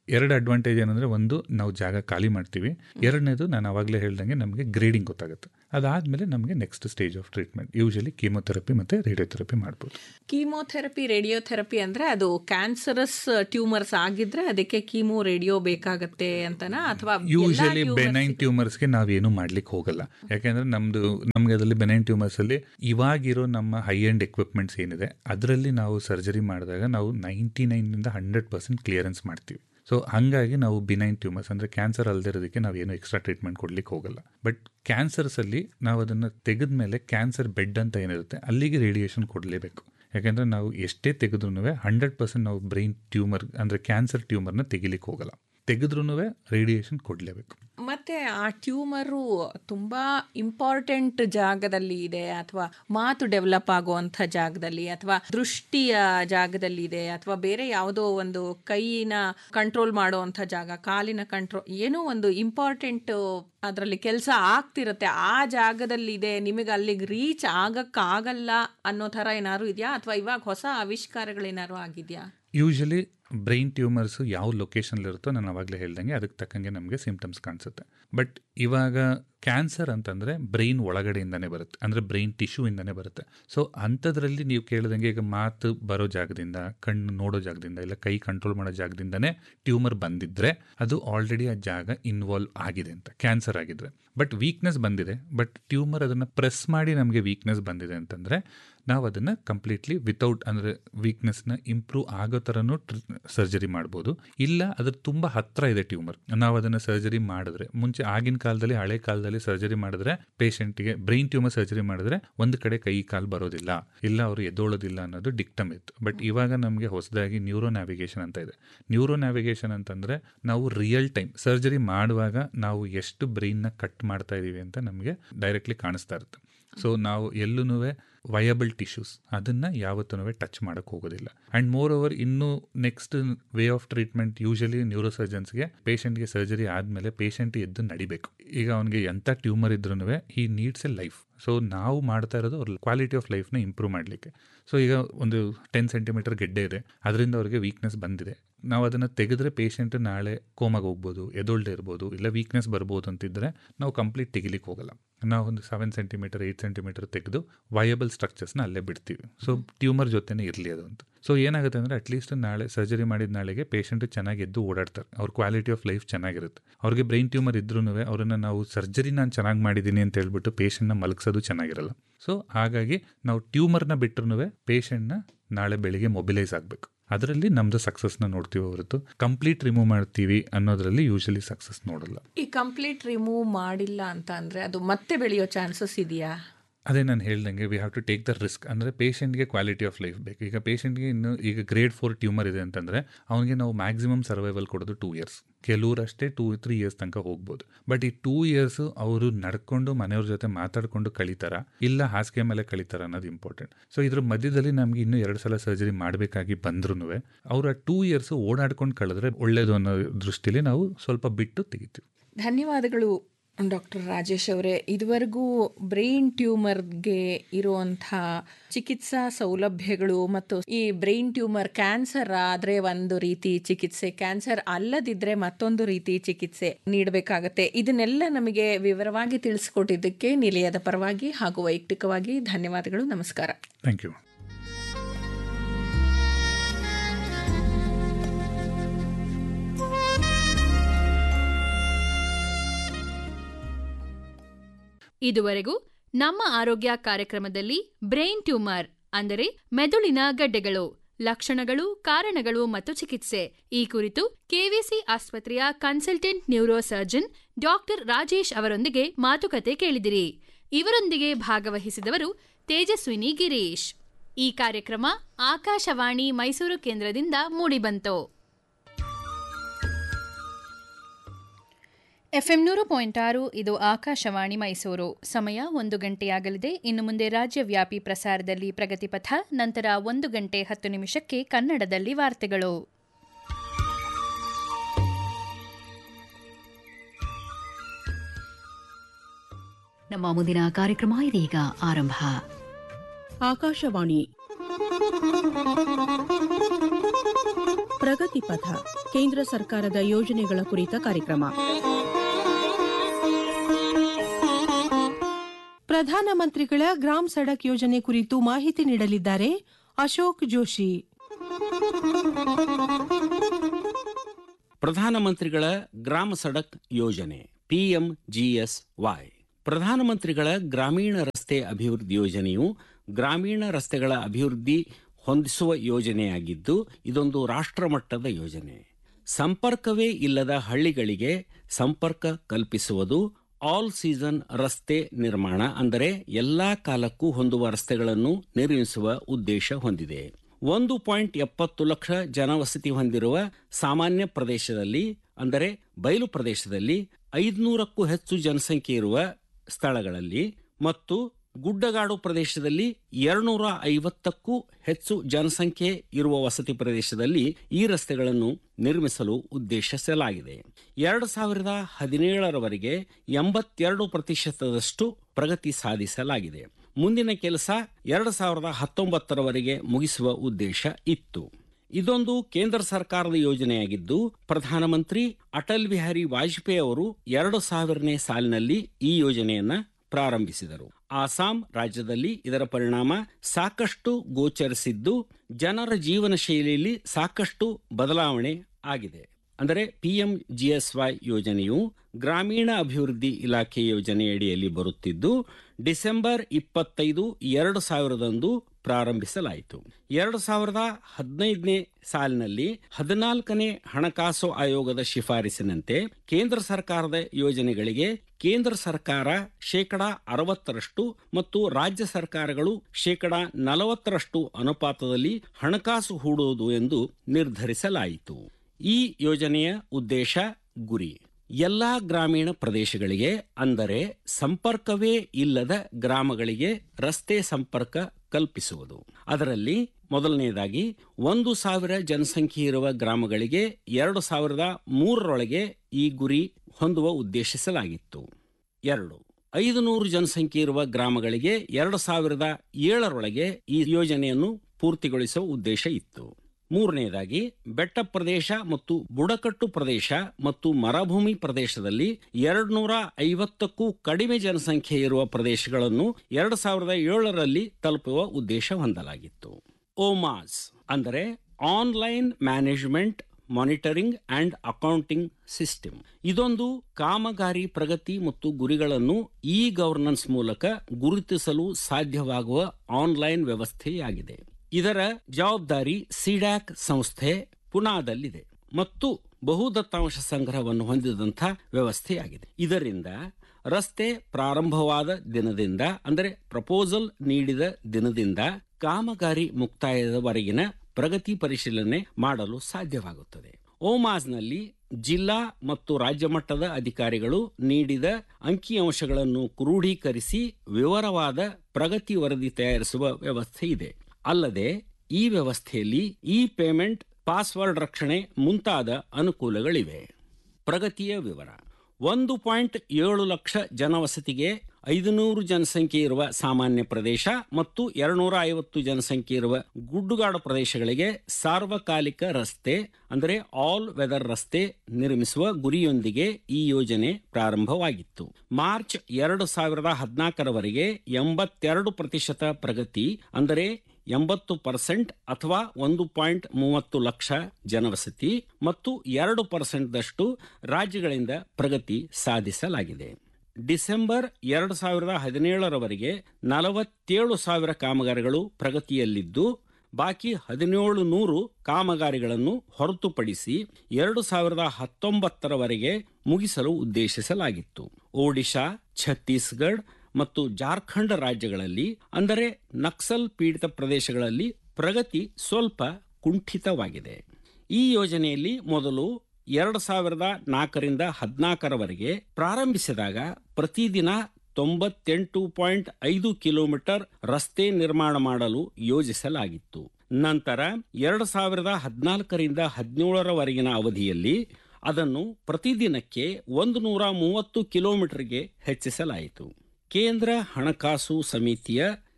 ಎರಡು ಅಡ್ವಾಂಟೇಜ್ ಏನಂದರೆ ಒಂದು ನಾವು ಜಾಗ ಖಾಲಿ ಮಾಡ್ತೀವಿ ಎರಡನೇದು ನಾನು ಆವಾಗಲೇ ಹೇಳ್ದಂಗೆ ನಮಗೆ ಗ್ರೇಡಿಂಗ್ ಗೊತ್ತಾಗುತ್ತೆ ಅದಾದಮೇಲೆ ನಮಗೆ next stage of treatment usually chemotherapy ಮತ್ತು ರೇಡಿಯೋಥೆರಪಿ ಮಾಡ್ಬೋದು ಕೀಮೋಥೆರಪಿ ರೇಡಿಯೋಥೆರಪಿ ಅಂದ್ರೆ ಅದು ಕ್ಯಾನ್ಸರಸ್ ಟ್ಯೂಮರ್ಸ್ ಆಗಿದ್ರೆ ಅದಕ್ಕೆ ಕೀಮೋ ರೇಡಿಯೋ ಬೇಕಾಗತ್ತೆ ಅಂತನಾ ಅಥವಾ ಯೂಶಲಿ ಬೆನೈನ್ ಟ್ಯೂಮರ್ಸ್ಗೆ ನಾವೇನು ಮಾಡ್ಲಿಕ್ಕೆ ಹೋಗಲ್ಲ ಯಾಕೆಂದ್ರೆ ನಮ್ದು ನಮ್ಗೆ ಅದರಲ್ಲಿ ಬೆನೈನ್ ಟ್ಯೂಮರ್ಸ್ ಅಲ್ಲಿ ಇವಾಗಿರೋ ನಮ್ಮ ಹೈ ಎಂಡ್ ಎಕ್ವಿಪ್ಮೆಂಟ್ಸ್ ಏನಿದೆ ಅದರಲ್ಲಿ ನಾವು ಸರ್ಜರಿ ಮಾಡಿದಾಗ ನಾವು ನೈಂಟಿ ನೈನಿಂದ ಹಂಡ್ರೆಡ್ ಪರ್ಸೆಂಟ್ ಕ್ಲಿಯರೆನ್ಸ್ ಮಾಡ್ತೀವಿ ಸೊ ಹಾಗಾಗಿ ನಾವು ಬಿನೈನ್ ಟ್ಯೂಮರ್ಸ್ ಅಂದರೆ ಕ್ಯಾನ್ಸರ್ ಅಲ್ದಿರೋದಕ್ಕೆ ನಾವು ಏನು ಎಕ್ಸ್ಟ್ರಾ ಟ್ರೀಟ್ಮೆಂಟ್ ಕೊಡ್ಲಿಕ್ಕೆ ಹೋಗಲ್ಲ ಬಟ್ ಕ್ಯಾನ್ಸರ್ಸಲ್ಲಿ ನಾವು ಅದನ್ನು ತೆಗೆದ ಮೇಲೆ ಕ್ಯಾನ್ಸರ್ ಬೆಡ್ ಅಂತ ಏನಿರುತ್ತೆ ಅಲ್ಲಿಗೆ ರೇಡಿಯೇಷನ್ ಕೊಡಲೇಬೇಕು ಯಾಕೆಂದರೆ ನಾವು ಎಷ್ಟೇ ತೆಗೆದ್ರೂ ಹಂಡ್ರೆಡ್ ಪರ್ಸೆಂಟ್ ನಾವು ಬ್ರೈನ್ ಟ್ಯೂಮರ್ ಅಂದರೆ ಕ್ಯಾನ್ಸರ್ ಟ್ಯೂಮರ್ನ ತೆಗಿಲಿಕ್ಕೆ ಹೋಗಲ್ಲ ತೆಗೆದ್ರೂ ರೇಡಿಯೇಷನ್ ಕೊಡಲೇಬೇಕು ಮತ್ತೆ ಆ ಟ್ಯೂಮರು ತುಂಬಾ ಇಂಪಾರ್ಟೆಂಟ್ ಜಾಗದಲ್ಲಿ ಇದೆ ಅಥವಾ ಮಾತು ಡೆವಲಪ್ ಆಗುವಂಥ ಜಾಗದಲ್ಲಿ ಅಥವಾ ದೃಷ್ಟಿಯ ಜಾಗದಲ್ಲಿ ಇದೆ ಅಥವಾ ಬೇರೆ ಯಾವುದೋ ಒಂದು ಕೈನ ಕಂಟ್ರೋಲ್ ಮಾಡುವಂಥ ಜಾಗ ಕಾಲಿನ ಕಂಟ್ರೋಲ್ ಏನೋ ಒಂದು ಇಂಪಾರ್ಟೆಂಟ್ ಅದರಲ್ಲಿ ಕೆಲಸ ಆಗ್ತಿರುತ್ತೆ ಆ ಜಾಗದಲ್ಲಿ ಇದೆ ನಿಮಗೆ ಅಲ್ಲಿಗೆ ರೀಚ್ ಆಗಕ್ಕಾಗಲ್ಲ ಅನ್ನೋ ಥರ ಏನಾದ್ರು ಇದೆಯಾ ಅಥವಾ ಇವಾಗ ಹೊಸ ಆವಿಷ್ಕಾರಗಳೇನಾದ್ರು ಆಗಿದೆಯಾ ಯೂಶಲಿ ಬ್ರೈನ್ ಟ್ಯೂಮರ್ಸು ಯಾವ ಲೊಕೇಶನ್ಲಿರುತ್ತೋ ನಾನು ಅವಾಗಲೇ ಹೇಳ್ದಂಗೆ ಅದಕ್ಕೆ ತಕ್ಕಂಗೆ ನಮಗೆ ಸಿಂಪ್ಟಮ್ಸ್ ಕಾಣಿಸುತ್ತೆ ಬಟ್ ಇವಾಗ ಕ್ಯಾನ್ಸರ್ ಅಂತಂದರೆ ಬ್ರೈನ್ ಒಳಗಡೆಯಿಂದನೇ ಬರುತ್ತೆ ಅಂದರೆ ಬ್ರೈನ್ ಟಿಶ್ಯೂಯಿಂದನೇ ಬರುತ್ತೆ ಸೊ ಅಂಥದ್ರಲ್ಲಿ ನೀವು ಕೇಳಿದಂಗೆ ಈಗ ಮಾತು ಬರೋ ಜಾಗದಿಂದ ಕಣ್ಣು ನೋಡೋ ಜಾಗದಿಂದ ಇಲ್ಲ ಕೈ ಕಂಟ್ರೋಲ್ ಮಾಡೋ ಜಾಗದಿಂದನೇ ಟ್ಯೂಮರ್ ಬಂದಿದ್ದರೆ ಅದು ಆಲ್ರೆಡಿ ಆ ಜಾಗ ಇನ್ವಾಲ್ವ್ ಆಗಿದೆ ಅಂತ ಕ್ಯಾನ್ಸರ್ ಆಗಿದ್ರೆ ಬಟ್ ವೀಕ್ನೆಸ್ ಬಂದಿದೆ ಬಟ್ ಟ್ಯೂಮರ್ ಅದನ್ನು ಪ್ರೆಸ್ ಮಾಡಿ ನಮಗೆ ವೀಕ್ನೆಸ್ ಬಂದಿದೆ ಅಂತಂದರೆ ನಾವು ಅದನ್ನು ಕಂಪ್ಲೀಟ್ಲಿ ವಿತೌಟ್ ಅಂದರೆ ವೀಕ್ನೆಸ್ನ ಇಂಪ್ರೂವ್ ಆಗೋ ಥರನೂ ಸರ್ಜರಿ ಮಾಡ್ಬೋದು ಇಲ್ಲ ಅದ್ರ ತುಂಬ ಹತ್ತಿರ ಇದೆ ಟ್ಯೂಮರ್ ನಾವು ಅದನ್ನು ಸರ್ಜರಿ ಮಾಡಿದ್ರೆ ಮುಂಚೆ ಆಗಿನ ಕಾಲದಲ್ಲಿ ಹಳೆ ಕಾಲದಲ್ಲಿ ಸರ್ಜರಿ ಮಾಡಿದ್ರೆ ಪೇಷಂಟ್ಗೆ ಬ್ರೈನ್ ಟ್ಯೂಮರ್ ಸರ್ಜರಿ ಮಾಡಿದ್ರೆ ಒಂದು ಕಡೆ ಕೈ ಕಾಲು ಬರೋದಿಲ್ಲ ಇಲ್ಲ ಅವರು ಎದ್ದೋಳೋದಿಲ್ಲ ಅನ್ನೋದು ಡಿಕ್ಟಮ್ ಇತ್ತು ಬಟ್ ಇವಾಗ ನಮಗೆ ಹೊಸದಾಗಿ ನ್ಯೂರೋ ನ್ಯಾವಿಗೇಷನ್ ಅಂತ ಇದೆ ನ್ಯೂರೋ ನ್ಯಾವಿಗೇಷನ್ ಅಂತಂದರೆ ನಾವು ರಿಯಲ್ ಟೈಮ್ ಸರ್ಜರಿ ಮಾಡುವಾಗ ನಾವು ಎಷ್ಟು ಬ್ರೈನ್ನ ಕಟ್ ಮಾಡ್ತಾ ಇದ್ದೀವಿ ಅಂತ ನಮಗೆ ಡೈರೆಕ್ಟ್ಲಿ ಕಾಣಿಸ್ತಾ ಇರುತ್ತೆ ಸೊ ನಾವು ಎಲ್ಲೂ ವಯಬಲ್ ಟಿಶ್ಯೂಸ್ ಅದನ್ನು ಯಾವತ್ತೂ ಟಚ್ ಮಾಡೋಕ್ಕೆ ಹೋಗೋದಿಲ್ಲ ಆ್ಯಂಡ್ ಮೋರ್ ಓವರ್ ಇನ್ನೂ next way of treatment usually neuro ಸರ್ಜನ್ಸ್ಗೆ ಪೇಷಂಟ್ಗೆ ಸರ್ಜರಿ ಆದಮೇಲೆ ಪೇಷಂಟ್ ಎದ್ದು ನಡಿಬೇಕು ಈಗ ಅವನಿಗೆ ಎಂಥ ಟ್ಯೂಮರ್ ಇದ್ರೂ he needs a life so ನಾವು ಮಾಡ್ತಾ ಇರೋದು ಅವ್ರ ಕ್ವಾಲಿಟಿ ಆಫ್ ಲೈಫ್ನ ಇಂಪ್ರೂವ್ ಮಾಡಲಿಕ್ಕೆ ಸೊ ಈಗ ಒಂದು ಟೆನ್ ಸೆಂಟಿಮೀಟರ್ ಗೆಡ್ಡೆ ಇದೆ ಅದರಿಂದ ಅವ್ರಿಗೆ ವೀಕ್ನೆಸ್ ಬಂದಿದೆ ನಾವು ಅದನ್ನು ತೆಗೆದ್ರೆ ಪೇಷಂಟ್ ನಾಳೆ ಕೋಮಾಗ ಹೋಗ್ಬೋದು ಎದೊಳ್ದೆ ಇರ್ಬೋದು ಇಲ್ಲ ವೀಕ್ನೆಸ್ ಬರ್ಬೋದು ಅಂತಿದ್ರೆ ನಾವು ಕಂಪ್ಲೀಟ್ ತೆಗಿಲಿಕ್ಕೆ ಹೋಗಲ್ಲ ನಾವು ಒಂದು ಸೆವೆನ್ ಸೆಂಟಿಮೀಟರ್ ಏಯ್ಟ್ ಸೆಂಟಿಮೀಟರ್ ತೆಗೆದು ವಯಬಲ್ ಸ್ಟ್ರಕ್ಚರ್ಸ್ನ ಅಲ್ಲೇ ಬಿಡ್ತೀವಿ ಸೊ ಟ್ಯೂಮರ್ ಜೊತೆನೇ ಇರಲಿ ಅದು ಅಂತ ಸೊ ಏನಾಗುತ್ತೆ ಅಂದರೆ ಅಟ್ಲೀಸ್ಟ್ ನಾಳೆ ಸರ್ಜರಿ ಮಾಡಿದ ನಾಳೆಗೆ ಪೇಷಂಟ್ ಚೆನ್ನಾಗಿ ಎದ್ದು ಓಡಾಡ್ತಾರೆ ಅವ್ರ ಕ್ವಾಲಿಟಿ ಆಫ್ ಲೈಫ್ ಚೆನ್ನಾಗಿರುತ್ತೆ ಅವ್ರಿಗೆ ಬ್ರೈನ್ ಟ್ಯೂಮರ್ ಇದ್ರೂ ಅವರನ್ನು ನಾವು ಸರ್ಜರಿ ನಾನು ಚೆನ್ನಾಗಿ ಮಾಡಿದ್ದೀನಿ ಅಂತ ಹೇಳ್ಬಿಟ್ಟು ಪೇಷಂಟ್ನ ಮಲಗಿಸೋದು ಚೆನ್ನಾಗಿರಲ್ಲ ಸೊ ಹಾಗಾಗಿ ನಾವು ಟ್ಯೂಮರ್ನ ಬಿಟ್ಟರು ಪೇಷಂಟ್ನ ನಾಳೆ ಬೆಳಿಗ್ಗೆ ಮೊಬಿಲೈಸ್ ಆಗಬೇಕು ಅದರಲ್ಲಿ ನಮ್ಮದು ಸಕ್ಸಸ್ನ ನೋಡ್ತೀವಿ ಹೊರತು ಕಂಪ್ಲೀಟ್ ರಿಮೂವ್ ಮಾಡ್ತೀವಿ ಅನ್ನೋದ್ರಲ್ಲಿ ಯೂಶಲಿ ಸಕ್ಸಸ್ ನೋಡಲ್ಲ ಈ ಕಂಪ್ಲೀಟ್ ರಿಮೂವ್ ಮಾಡಿಲ್ಲ ಅಂತ ಅಂದ್ರೆ ಅದು ಮತ್ತೆ ಬೆಳೆಯೋ ಚಾನ್ಸಸ್ ಇದೆಯಾ ಅದೇ ನಾನು ಹೇಳ್ದಂಗೆ we have to take the risk ಅಂದರೆ ಪೇಷಂಟ್ಗೆ ಕ್ವಾಲಿಟಿ ಆಫ್ ಲೈಫ್ ಬೇಕು ಈಗ ಪೇಷಂಟ್ಗೆ ಇನ್ನು ಈಗ ಗ್ರೇಡ್ ಫೋರ್ ಟ್ಯೂಮರ್ ಇದೆ ಅಂತಂದರೆ ಅವನಿಗೆ ನಾವು ಮ್ಯಾಕ್ಸಿಮಮ್ ಸರ್ವೈವಲ್ ಕೊಡೋದು ಟೂ ಇಯರ್ಸ್ ಕೆಲವರು ಅಷ್ಟೇ ಟೂ ತ್ರೀ ಇಯರ್ಸ್ ತನಕ ಹೋಗ್ಬೋದು ಬಟ್ ಈ ಟೂ ಇಯರ್ಸು ಅವರು ನಡ್ಕೊಂಡು ಮನೆಯವ್ರ ಜೊತೆ ಮಾತಾಡ್ಕೊಂಡು ಕಳೀತಾರ ಇಲ್ಲ ಹಾಸಿಗೆ ಮೇಲೆ ಕಳೀತಾರ ಅನ್ನೋದು ಇಂಪಾರ್ಟೆಂಟ್ ಸೊ ಇದ್ರ ಮಧ್ಯದಲ್ಲಿ ನಮಗೆ ಇನ್ನೂ ಎರಡು ಸಲ ಸರ್ಜರಿ ಮಾಡಬೇಕಾಗಿ ಬಂದ್ರೂ ಅವ್ರು ಆ ಟೂ ಇಯರ್ಸು ಓಡಾಡ್ಕೊಂಡು ಕಳೆದ್ರೆ ಒಳ್ಳೇದು ಅನ್ನೋ ದೃಷ್ಟಿಲಿ ನಾವು ಸ್ವಲ್ಪ ಬಿಟ್ಟು ತೆಗಿತೀವಿ ಧನ್ಯವಾದಗಳು ಡಾಕ್ಟರ್ ರಾಜೇಶ್ ಅವರೇ ಇದುವರೆಗೂ ಬ್ರೈನ್ ಟ್ಯೂಮರ್ಗೆ ಇರುವಂಥ ಚಿಕಿತ್ಸಾ ಸೌಲಭ್ಯಗಳು ಮತ್ತು ಈ ಬ್ರೈನ್ ಟ್ಯೂಮರ್ ಕ್ಯಾನ್ಸರ್ ಆದರೆ ಒಂದು ರೀತಿ ಚಿಕಿತ್ಸೆ ಕ್ಯಾನ್ಸರ್ ಅಲ್ಲದಿದ್ದರೆ ಮತ್ತೊಂದು ರೀತಿ ಚಿಕಿತ್ಸೆ ನೀಡಬೇಕಾಗತ್ತೆ ಇದನ್ನೆಲ್ಲ ನಮಗೆ ವಿವರವಾಗಿ ತಿಳಿಸ್ಕೊಟ್ಟಿದ್ದಕ್ಕೆ ನಿಲಯದ ಪರವಾಗಿ ಹಾಗೂ ವೈಯಕ್ತಿಕವಾಗಿ ಧನ್ಯವಾದಗಳು ನಮಸ್ಕಾರ ಥ್ಯಾಂಕ್ ಯು ಇದುವರೆಗೂ ನಮ್ಮ ಆರೋಗ್ಯ ಕಾರ್ಯಕ್ರಮದಲ್ಲಿ ಬ್ರೈನ್ ಟ್ಯೂಮರ್ ಅಂದರೆ ಮೆದುಳಿನ ಗಡ್ಡೆಗಳು ಲಕ್ಷಣಗಳು ಕಾರಣಗಳು ಮತ್ತು ಚಿಕಿತ್ಸೆ ಈ ಕುರಿತು ಕೆವಿಸಿ ಆಸ್ಪತ್ರೆಯ consultant neuro surgeon doctor Rajesh ಅವರೊಂದಿಗೆ ಮಾತುಕತೆ ಕೇಳಿದಿರಿ ಇವರೊಂದಿಗೆ ಭಾಗವಹಿಸಿದವರು ತೇಜಸ್ವಿನಿ ಗಿರೀಶ್ ಈ ಕಾರ್ಯಕ್ರಮ ಆಕಾಶವಾಣಿ ಮೈಸೂರು ಕೇಂದ್ರದಿಂದ ಮೂಡಿಬಂತು ಎಫ್ಎಂ ನೂರು ಪಾಯಿಂಟ್ ಆರು ಇದು ಆಕಾಶವಾಣಿ ಮೈಸೂರು ಸಮಯ ಒಂದು ಗಂಟೆಯಾಗಲಿದೆ ಇನ್ನು ಮುಂದೆ ರಾಜ್ಯವ್ಯಾಪಿ ಪ್ರಸಾರದಲ್ಲಿ ಪ್ರಗತಿಪಥ ನಂತರ ಒಂದು ಗಂಟೆ ಹತ್ತು ನಿಮಿಷಕ್ಕೆ ಕನ್ನಡದಲ್ಲಿ ವಾರ್ತೆಗಳು ನಮ್ಮ ಮುಂದಿನ ಕಾರ್ಯಕ್ರಮ ಇದೀಗ ಆರಂಭ ಆಕಾಶವಾಣಿ ಪ್ರಗತಿ ಪಥ ಕೇಂದ್ರ ಸರ್ಕಾರದ ಯೋಜನೆಗಳ ಕುರಿತ ಕಾರ್ಯಕ್ರಮ ಪ್ರಧಾನಮಂತ್ರಿಗಳ ಗ್ರಾಮ್ ಸಡಕ್ ಯೋಜನೆ ಕುರಿತು ಮಾಹಿತಿ ನೀಡಲಿದ್ದಾರೆ ಅಶೋಕ್ ಜೋಶಿ ಪ್ರಧಾನಮಂತ್ರಿಗಳ ಗ್ರಾಮ ಸಡಕ್ ಯೋಜನೆ ಪಿಎಂಜಿಎಸ್ವೈ ಪ್ರಧಾನಮಂತ್ರಿಗಳ ಗ್ರಾಮೀಣ ರಸ್ತೆ ಅಭಿವೃದ್ಧಿ ಯೋಜನೆಯು ಗ್ರಾಮೀಣ ರಸ್ತೆಗಳ ಅಭಿವೃದ್ಧಿ ಹೊಂದಿಸುವ ಯೋಜನೆಯಾಗಿದ್ದು ಇದೊಂದು ರಾಷ್ಟ್ರಮಟ್ಟದ ಯೋಜನೆ ಸಂಪರ್ಕವೇ ಇಲ್ಲದ ಹಳ್ಳಿಗಳಿಗೆ ಸಂಪರ್ಕ ಕಲ್ಪಿಸುವುದು ಆಲ್ ಸೀಸನ್ ರಸ್ತೆ ನಿರ್ಮಾಣ ಅಂದರೆ ಎಲ್ಲಾ ಕಾಲಕ್ಕೂ ಹೊಂದುವ ರಸ್ತೆಗಳನ್ನು ನಿರ್ಮಿಸುವ ಉದ್ದೇಶ ಹೊಂದಿದೆ ಒಂದು ಪಾಯಿಂಟ್ ಎಪ್ಪತ್ತು ಲಕ್ಷ ಜನವಸತಿ ಹೊಂದಿರುವ ಸಾಮಾನ್ಯ ಪ್ರದೇಶದಲ್ಲಿ ಅಂದರೆ ಬಯಲು ಪ್ರದೇಶದಲ್ಲಿ ಐದುನೂರಕ್ಕೂ ಹೆಚ್ಚು ಜನಸಂಖ್ಯೆ ಇರುವ ಸ್ಥಳಗಳಲ್ಲಿ ಮತ್ತು ಗುಡ್ಡಗಾಡು ಪ್ರದೇಶದಲ್ಲಿ ಎರಡ್ನೂರ ಐವತ್ತಕ್ಕೂ ಹೆಚ್ಚು ಜನಸಂಖ್ಯೆ ಇರುವ ವಸತಿ ಪ್ರದೇಶದಲ್ಲಿ ಈ ರಸ್ತೆಗಳನ್ನು ನಿರ್ಮಿಸಲು ಉದ್ದೇಶಿಸಲಾಗಿದೆ ಎರಡು ಸಾವಿರದ ಹದಿನೇಳರವರೆಗೆ ಎಂಬತ್ತೆರಡು ಪ್ರತಿಶತದಷ್ಟು ಪ್ರಗತಿ ಸಾಧಿಸಲಾಗಿದೆ ಮುಂದಿನ ಕೆಲಸ ಎರಡು ಸಾವಿರದ ಹತ್ತೊಂಬತ್ತರವರೆಗೆ ಮುಗಿಸುವ ಉದ್ದೇಶ ಇತ್ತು ಇದೊಂದು ಕೇಂದ್ರ ಸರ್ಕಾರದ ಯೋಜನೆಯಾಗಿದ್ದು ಪ್ರಧಾನಮಂತ್ರಿ ಅಟಲ್ ಬಿಹಾರಿ ವಾಜಪೇಯಿ ಅವರು ಎರಡು ಸಾವಿರನೇ ಸಾಲಿನಲ್ಲಿ ಈ ಯೋಜನೆಯನ್ನ ಪ್ರಾರಂಭಿಸಿದರು ಆಸಾಂ ರಾಜ್ಯದಲ್ಲಿ ಇದರ ಪರಿಣಾಮ ಸಾಕಷ್ಟು ಗೋಚರಿಸಿದ್ದು ಜನರ ಜೀವನ ಶೈಲಿಯಲ್ಲಿ ಸಾಕಷ್ಟು ಬದಲಾವಣೆ ಆಗಿದೆ ಅಂದರೆ ಪಿಎಂಜಿಎಸ್ವೈ ಯೋಜನೆಯು ಗ್ರಾಮೀಣ ಅಭಿವೃದ್ಧಿ ಇಲಾಖೆ ಯೋಜನೆಯಡಿಯಲ್ಲಿ ಬರುತ್ತಿದ್ದು ಡಿಸೆಂಬರ್ ಇಪ್ಪತ್ತೈದು ಎರಡು ಸಾವಿರದಂದು ಪ್ರಾರಂಭಿಸಲಾಯಿತು ಎರಡು ಸಾವಿರದ ಹದಿನೈದನೇ ಸಾಲಿನಲ್ಲಿ ಹದಿನಾಲ್ಕನೇ ಹಣಕಾಸು ಆಯೋಗದ ಶಿಫಾರಸಿನಂತೆ ಕೇಂದ್ರ ಸರ್ಕಾರದ ಯೋಜನೆಗಳಿಗೆ ಕೇಂದ್ರ ಸರ್ಕಾರ ಶೇಕಡ ಅರವತ್ತರಷ್ಟು ಮತ್ತು ರಾಜ್ಯ ಸರ್ಕಾರಗಳು ಶೇಕಡ ನಲವತ್ತರಷ್ಟು ಅನುಪಾತದಲ್ಲಿ ಹಣಕಾಸು ಹೂಡುವುದು ಎಂದು ನಿರ್ಧರಿಸಲಾಯಿತು ಈ ಯೋಜನೆಯ ಉದ್ದೇಶ ಗುರಿ ಎಲ್ಲಾ ಗ್ರಾಮೀಣ ಪ್ರದೇಶಗಳಿಗೆ ಅಂದರೆ ಸಂಪರ್ಕವೇ ಇಲ್ಲದ ಗ್ರಾಮಗಳಿಗೆ ರಸ್ತೆ ಸಂಪರ್ಕ ಕಲ್ಪಿಸುವುದು ಅದರಲ್ಲಿ ಮೊದಲನೆಯದಾಗಿ ಒಂದು ಸಾವಿರ ಜನಸಂಖ್ಯೆ ಇರುವ ಗ್ರಾಮಗಳಿಗೆ ಎರಡು ಸಾವಿರದ ಮೂರರೊಳಗೆ ಈ ಗುರಿ ಹೊಂದುವ ಉದ್ದೇಶಿಸಲಾಗಿತ್ತು ಎರಡು ಐದು ನೂರು ಜನಸಂಖ್ಯೆ ಇರುವ ಗ್ರಾಮಗಳಿಗೆ ಎರಡು ಸಾವಿರದ ಏಳರೊಳಗೆ ಈ ಯೋಜನೆಯನ್ನು ಪೂರ್ತಿಗೊಳಿಸುವ ಉದ್ದೇಶ ಇತ್ತು ಮೂರನೆಯದಾಗಿ ಬೆಟ್ಟ ಪ್ರದೇಶ ಮತ್ತು ಬುಡಕಟ್ಟು ಪ್ರದೇಶ ಮತ್ತು ಮರುಭೂಮಿ ಪ್ರದೇಶದಲ್ಲಿ ಎರಡು ನೂರ ಐವತ್ತಕ್ಕೂ ಕಡಿಮೆ ಜನಸಂಖ್ಯೆ ಇರುವ ಪ್ರದೇಶಗಳನ್ನು ಎರಡು ಸಾವಿರದ ಏಳರಲ್ಲಿ ತಲುಪುವ ಉದ್ದೇಶ ಹೊಂದಲಾಗಿತ್ತು ಓಮಾಸ್ ಅಂದರೆ online management monitoring and accounting system ಇದೊಂದು ಕಾಮಗಾರಿ ಪ್ರಗತಿ ಮತ್ತು ಗುರಿಗಳನ್ನು ಇ ಗವರ್ನೆನ್ಸ್ ಮೂಲಕ ಗುರುತಿಸಲು ಸಾಧ್ಯವಾಗುವ ಆನ್ಲೈನ್ ವ್ಯವಸ್ಥೆಯಾಗಿದೆ ಇದರ ಜವಾಬ್ದಾರಿ ಸಿಡ್ಯಾಕ್ ಸಂಸ್ಥೆ ಪುನಾದಲ್ಲಿದೆ ಮತ್ತು ಬಹು ದತ್ತಾಂಶ ಸಂಗ್ರಹವನ್ನು ಹೊಂದಿದಂಥ ವ್ಯವಸ್ಥೆಯಾಗಿದೆ ಇದರಿಂದ ರಸ್ತೆ ಪ್ರಾರಂಭವಾದ ದಿನದಿಂದ ಅಂದರೆ ಪ್ರಪೋಸಲ್ ನೀಡಿದ ದಿನದಿಂದ ಕಾಮಗಾರಿ ಮುಕ್ತಾಯದವರೆಗಿನ ಪ್ರಗತಿ ಪರಿಶೀಲನೆ ಮಾಡಲು ಸಾಧ್ಯವಾಗುತ್ತದೆ ಓಮಾಸ್ನಲ್ಲಿ ಜಿಲ್ಲಾ ಮತ್ತು ರಾಜ್ಯ ಮಟ್ಟದ ಅಧಿಕಾರಿಗಳು ನೀಡಿದ ಅಂಕಿಅಂಶಗಳನ್ನು ಕ್ರೋಢೀಕರಿಸಿ ವಿವರವಾದ ಪ್ರಗತಿ ವರದಿ ತಯಾರಿಸುವ ವ್ಯವಸ್ಥೆ ಇದೆ ಅಲ್ಲದೆ ಈ ವ್ಯವಸ್ಥೆಯಲ್ಲಿ ಇ ಪೇಮೆಂಟ್ ಪಾಸ್ವರ್ಡ್ ರಕ್ಷಣೆ ಮುಂತಾದ ಅನುಕೂಲಗಳಿವೆ ಪ್ರಗತಿಯ ವಿವರ ಒಂದು ಪಾಯಿಂಟ್ ಏಳು ಲಕ್ಷ ಜನವಸತಿಗೆ ಐದುನೂರು ಜನಸಂಖ್ಯೆ ಇರುವ ಸಾಮಾನ್ಯ ಪ್ರದೇಶ ಮತ್ತು ಎರಡ್ನೂರ ಐವತ್ತು ಜನಸಂಖ್ಯೆ ಇರುವ ಗುಡ್ಡುಗಾಡು ಪ್ರದೇಶಗಳಿಗೆ ಸಾರ್ವಕಾಲಿಕ ರಸ್ತೆ ಅಂದರೆ ಆಲ್ ವೆದರ್ ರಸ್ತೆ ನಿರ್ಮಿಸುವ ಗುರಿಯೊಂದಿಗೆ ಈ ಯೋಜನೆ ಪ್ರಾರಂಭವಾಗಿತ್ತು ಮಾರ್ಚ್ ಎರಡು ಸಾವಿರದ ಹದಿನಾಲ್ಕರವರೆಗೆ ಎಂಬತ್ತೆರಡು ಪ್ರತಿಶತ ಪ್ರಗತಿ ಅಂದರೆ ಎಂಬತ್ತು ಪರ್ಸೆಂಟ್ ಅಥವಾ ಒಂದು ಪಾಯಿಂಟ್ ಮೂವತ್ತು ಲಕ್ಷ ಜನವಸತಿ ಮತ್ತು ಎರಡು ಪರ್ಸೆಂಟ್ದಷ್ಟು ರಾಜ್ಯಗಳಿಂದ ಪ್ರಗತಿ ಸಾಧಿಸಲಾಗಿದೆ ಡಿಸೆಂಬರ್ ಎರಡು ಸಾವಿರದ ಹದಿನೇಳರವರೆಗೆ ನಲವತ್ತೇಳು ಸಾವಿರ ಕಾಮಗಾರಿಗಳು ಪ್ರಗತಿಯಲ್ಲಿದ್ದು ಬಾಕಿ ಹದಿನೇಳು ನೂರು ಕಾಮಗಾರಿಗಳನ್ನು ಹೊರತುಪಡಿಸಿ ಎರಡು ಸಾವಿರದ ಹತ್ತೊಂಬತ್ತರವರೆಗೆ ಮುಗಿಸಲು ಉದ್ದೇಶಿಸಲಾಗಿತ್ತು ಒಡಿಶಾ ಛತ್ತೀಸ್ಗಢ ಮತ್ತು ಜಾರ್ಖಂಡ್ ರಾಜ್ಯಗಳಲ್ಲಿ ಅಂದರೆ ನಕ್ಸಲ್ ಪೀಡಿತ ಪ್ರದೇಶಗಳಲ್ಲಿ ಪ್ರಗತಿ ಸ್ವಲ್ಪ ಕುಂಠಿತವಾಗಿದೆ ಈ ಯೋಜನೆಯಲ್ಲಿ ಮೊದಲು ಎರಡು ಸಾವಿರದ ನಾಲ್ಕರಿಂದ ಹದಿನಾಲ್ಕರವರೆಗೆ ಪ್ರಾರಂಭಿಸಿದಾಗ ಪ್ರತಿದಿನ ತೊಂಬತ್ತೆಂಟು ಪಾಯಿಂಟ್ ಐದು ಕಿಲೋಮೀಟರ್ ರಸ್ತೆ ನಿರ್ಮಾಣ ಮಾಡಲು ಯೋಜಿಸಲಾಗಿತ್ತು ನಂತರ ಎರಡು ಸಾವಿರದ ಹದಿನಾಲ್ಕರಿಂದ ಹದಿನೇಳರವರೆಗಿನ ಅವಧಿಯಲ್ಲಿ ಅದನ್ನು ಪ್ರತಿದಿನಕ್ಕೆ ಒಂದು ನೂರ ಮೂವತ್ತು ಕಿಲೋಮೀಟರ್ಗೆ ಹೆಚ್ಚಿಸಲಾಯಿತು ಕೇಂದ್ರ ಹಣಕಾಸು ಸಮಿತಿಯ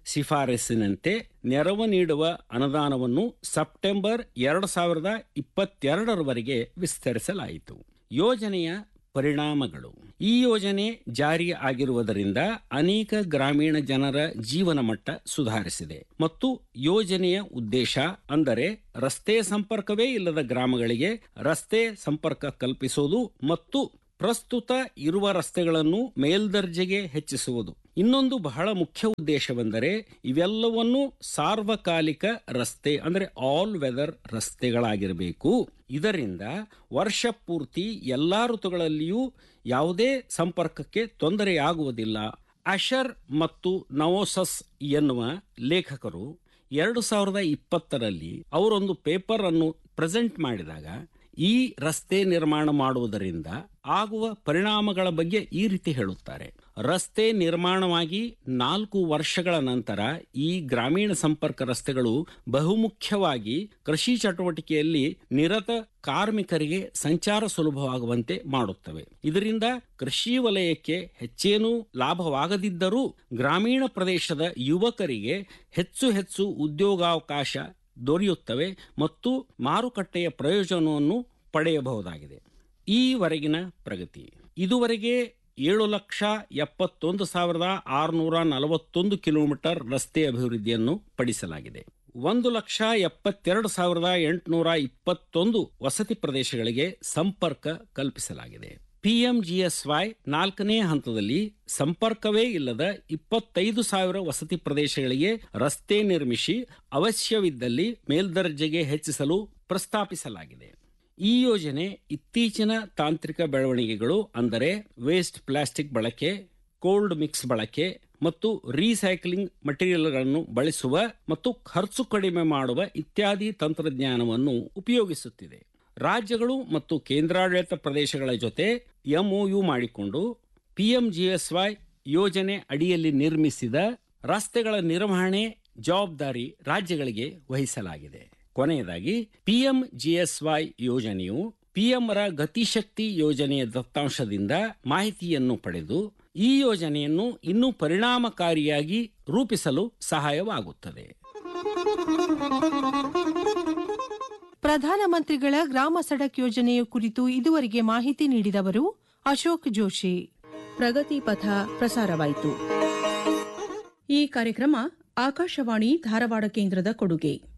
ಶಿಫಾರಸಿನಂತೆ ನೆರವು ನೀಡುವ ಅನುದಾನವನ್ನು ಸೆಪ್ಟೆಂಬರ್ ಎರಡು ಸಾವಿರದ ಇಪ್ಪತ್ತೆರಡರವರೆಗೆ ವಿಸ್ತರಿಸಲಾಯಿತು ಯೋಜನೆಯ ಪರಿಣಾಮಗಳು ಈ ಯೋಜನೆ ಜಾರಿ ಆಗಿರುವುದರಿಂದ ಅನೇಕ ಗ್ರಾಮೀಣ ಜನರ ಜೀವನ ಮಟ್ಟ ಸುಧಾರಿಸಿದೆ ಮತ್ತು ಯೋಜನೆಯ ಉದ್ದೇಶ ಅಂದರೆ ರಸ್ತೆ ಸಂಪರ್ಕವೇ ಇಲ್ಲದ ಗ್ರಾಮಗಳಿಗೆ ರಸ್ತೆ ಸಂಪರ್ಕ ಕಲ್ಪಿಸುವುದು ಮತ್ತು ಪ್ರಸ್ತುತ ಇರುವ ರಸ್ತೆಗಳನ್ನು ಮೇಲ್ದರ್ಜೆಗೆ ಹೆಚ್ಚಿಸುವುದು ಇನ್ನೊಂದು ಬಹಳ ಮುಖ್ಯ ಉದ್ದೇಶವೆಂದರೆ ಇವೆಲ್ಲವನ್ನು ಸಾರ್ವಕಾಲಿಕ ರಸ್ತೆ ಅಂದರೆ ಆಲ್ ವೆದರ್ ರಸ್ತೆಗಳಾಗಿರಬೇಕು ಇದರಿಂದ ವರ್ಷ ಪೂರ್ತಿ ಎಲ್ಲಾ ಋತುಗಳಲ್ಲಿಯೂ ಯಾವುದೇ ಸಂಪರ್ಕಕ್ಕೆ ತೊಂದರೆಯಾಗುವುದಿಲ್ಲ ಅಶರ್ ಮತ್ತು ನವೋಸಸ್ ಎನ್ನುವ ಲೇಖಕರು ಎರಡು ಸಾವಿರದ ಇಪ್ಪತ್ತರಲ್ಲಿ ಅವರೊಂದು ಪೇಪರ್ ಅನ್ನು ಪ್ರೆಸೆಂಟ್ ಮಾಡಿದಾಗ ಈ ರಸ್ತೆ ನಿರ್ಮಾಣ ಮಾಡುವುದರಿಂದ ಆಗುವ ಪರಿಣಾಮಗಳ ಬಗ್ಗೆ ಈ ರೀತಿ ಹೇಳುತ್ತಾರೆ ರಸ್ತೆ ನಿರ್ಮಾಣವಾಗಿ ನಾಲ್ಕು ವರ್ಷಗಳ ನಂತರ ಈ ಗ್ರಾಮೀಣ ಸಂಪರ್ಕ ರಸ್ತೆಗಳು ಬಹುಮುಖ್ಯವಾಗಿ ಕೃಷಿ ಚಟುವಟಿಕೆಯಲ್ಲಿ ನಿರತ ಕಾರ್ಮಿಕರಿಗೆ ಸಂಚಾರ ಸುಲಭವಾಗುವಂತೆ ಮಾಡುತ್ತವೆ ಇದರಿಂದ ಕೃಷಿ ವಲಯಕ್ಕೆ ಹೆಚ್ಚೇನೂ ಲಾಭವಾಗದಿದ್ದರೂ ಗ್ರಾಮೀಣ ಪ್ರದೇಶದ ಯುವಕರಿಗೆ ಹೆಚ್ಚು ಹೆಚ್ಚು ಉದ್ಯೋಗಾವಕಾಶ ದೊರೆಯುತ್ತವೆ ಮತ್ತು ಮಾರುಕಟ್ಟೆಯ ಪ್ರಯೋಜನವನ್ನು ಪಡೆಯಬಹುದಾಗಿದೆ ಈವರೆಗಿನ ಪ್ರಗತಿ ಇದುವರೆಗೆ ಏಳು ಲಕ್ಷ ಎಪ್ಪತ್ತೊಂದು ಸಾವಿರದ ಆರುನೂರ ನಲವತ್ತೊಂದು ಕಿಲೋಮೀಟರ್ ರಸ್ತೆ ಅಭಿವೃದ್ಧಿಯನ್ನು ಪಡಿಸಲಾಗಿದೆ ಒಂದು ಲಕ್ಷ ಎಪ್ಪತ್ತೆರಡು ಸಾವಿರದ ಎಂಟುನೂರ ಇಪ್ಪತ್ತೊಂದು ವಸತಿ ಪ್ರದೇಶಗಳಿಗೆ ಸಂಪರ್ಕ ಕಲ್ಪಿಸಲಾಗಿದೆ ಪಿಎಂಜಿಎಸ್ವೈ ನಾಲ್ಕನೇ ಹಂತದಲ್ಲಿ ಸಂಪರ್ಕವೇ ಇಲ್ಲದ ಇಪ್ಪತ್ತೈದು ಸಾವಿರ ವಸತಿ ಪ್ರದೇಶಗಳಿಗೆ ರಸ್ತೆ ನಿರ್ಮಿಸಿ ಅವಶ್ಯವಿದ್ದಲ್ಲಿ ಮೇಲ್ದರ್ಜೆಗೆ ಹೆಚ್ಚಿಸಲು ಪ್ರಸ್ತಾಪಿಸಲಾಗಿದೆ ಈ ಯೋಜನೆ ಇತ್ತೀಚಿನ ತಾಂತ್ರಿಕ ಬೆಳವಣಿಗೆಗಳು ಅಂದರೆ ವೇಸ್ಟ್ ಪ್ಲಾಸ್ಟಿಕ್ ಬಳಕೆ ಕೋಲ್ಡ್ ಮಿಕ್ಸ್ ಬಳಕೆ ಮತ್ತು ರೀಸೈಕ್ಲಿಂಗ್ ಮಟೀರಿಯಲ್ಗಳನ್ನು ಬಳಸುವ ಮತ್ತು ಖರ್ಚು ಕಡಿಮೆ ಮಾಡುವ ಇತ್ಯಾದಿ ತಂತ್ರಜ್ಞಾನವನ್ನು ಉಪಯೋಗಿಸುತ್ತಿದೆ ರಾಜ್ಯಗಳು ಮತ್ತು ಕೇಂದ್ರಾಡಳಿತ ಪ್ರದೇಶಗಳ ಜೊತೆ ಎಂಒಯು ಮಾಡಿಕೊಂಡು ಪಿಎಂಜಿಎಸ್ವೈ ಯೋಜನೆ ಅಡಿಯಲ್ಲಿ ನಿರ್ಮಿಸಿದ ರಸ್ತೆಗಳ ನಿರ್ವಹಣೆ ಜವಾಬ್ದಾರಿ ರಾಜ್ಯಗಳಿಗೆ ವಹಿಸಲಾಗಿದೆ ಕೊನೆಯದಾಗಿ ಪಿಎಂಜಿಎಸ್ವೈ ಯೋಜನೆಯು ಪಿಎಂರ ಗತಿಶಕ್ತಿ ಯೋಜನೆಯ ದತ್ತಾಂಶದಿಂದ ಮಾಹಿತಿಯನ್ನು ಪಡೆದು ಈ ಯೋಜನೆಯನ್ನು ಇನ್ನೂ ಪರಿಣಾಮಕಾರಿಯಾಗಿ ರೂಪಿಸಲು ಸಹಾಯವಾಗುತ್ತದೆ ಪ್ರಧಾನಮಂತ್ರಿಗಳ ಗ್ರಾಮ ಸಡಕ್ ಯೋಜನೆಯ ಕುರಿತು ಇದುವರೆಗೆ ಮಾಹಿತಿ ನೀಡಿದವರು ಅಶೋಕ್ ಜೋಶಿ ಪ್ರಗತಿ ಪಥ ಪ್ರಸಾರವಾಯಿತು ಈ ಕಾರ್ಯಕ್ರಮ ಆಕಾಶವಾಣಿ ಧಾರವಾಡ ಕೇಂದ್ರದ ಕೊಡುಗೆ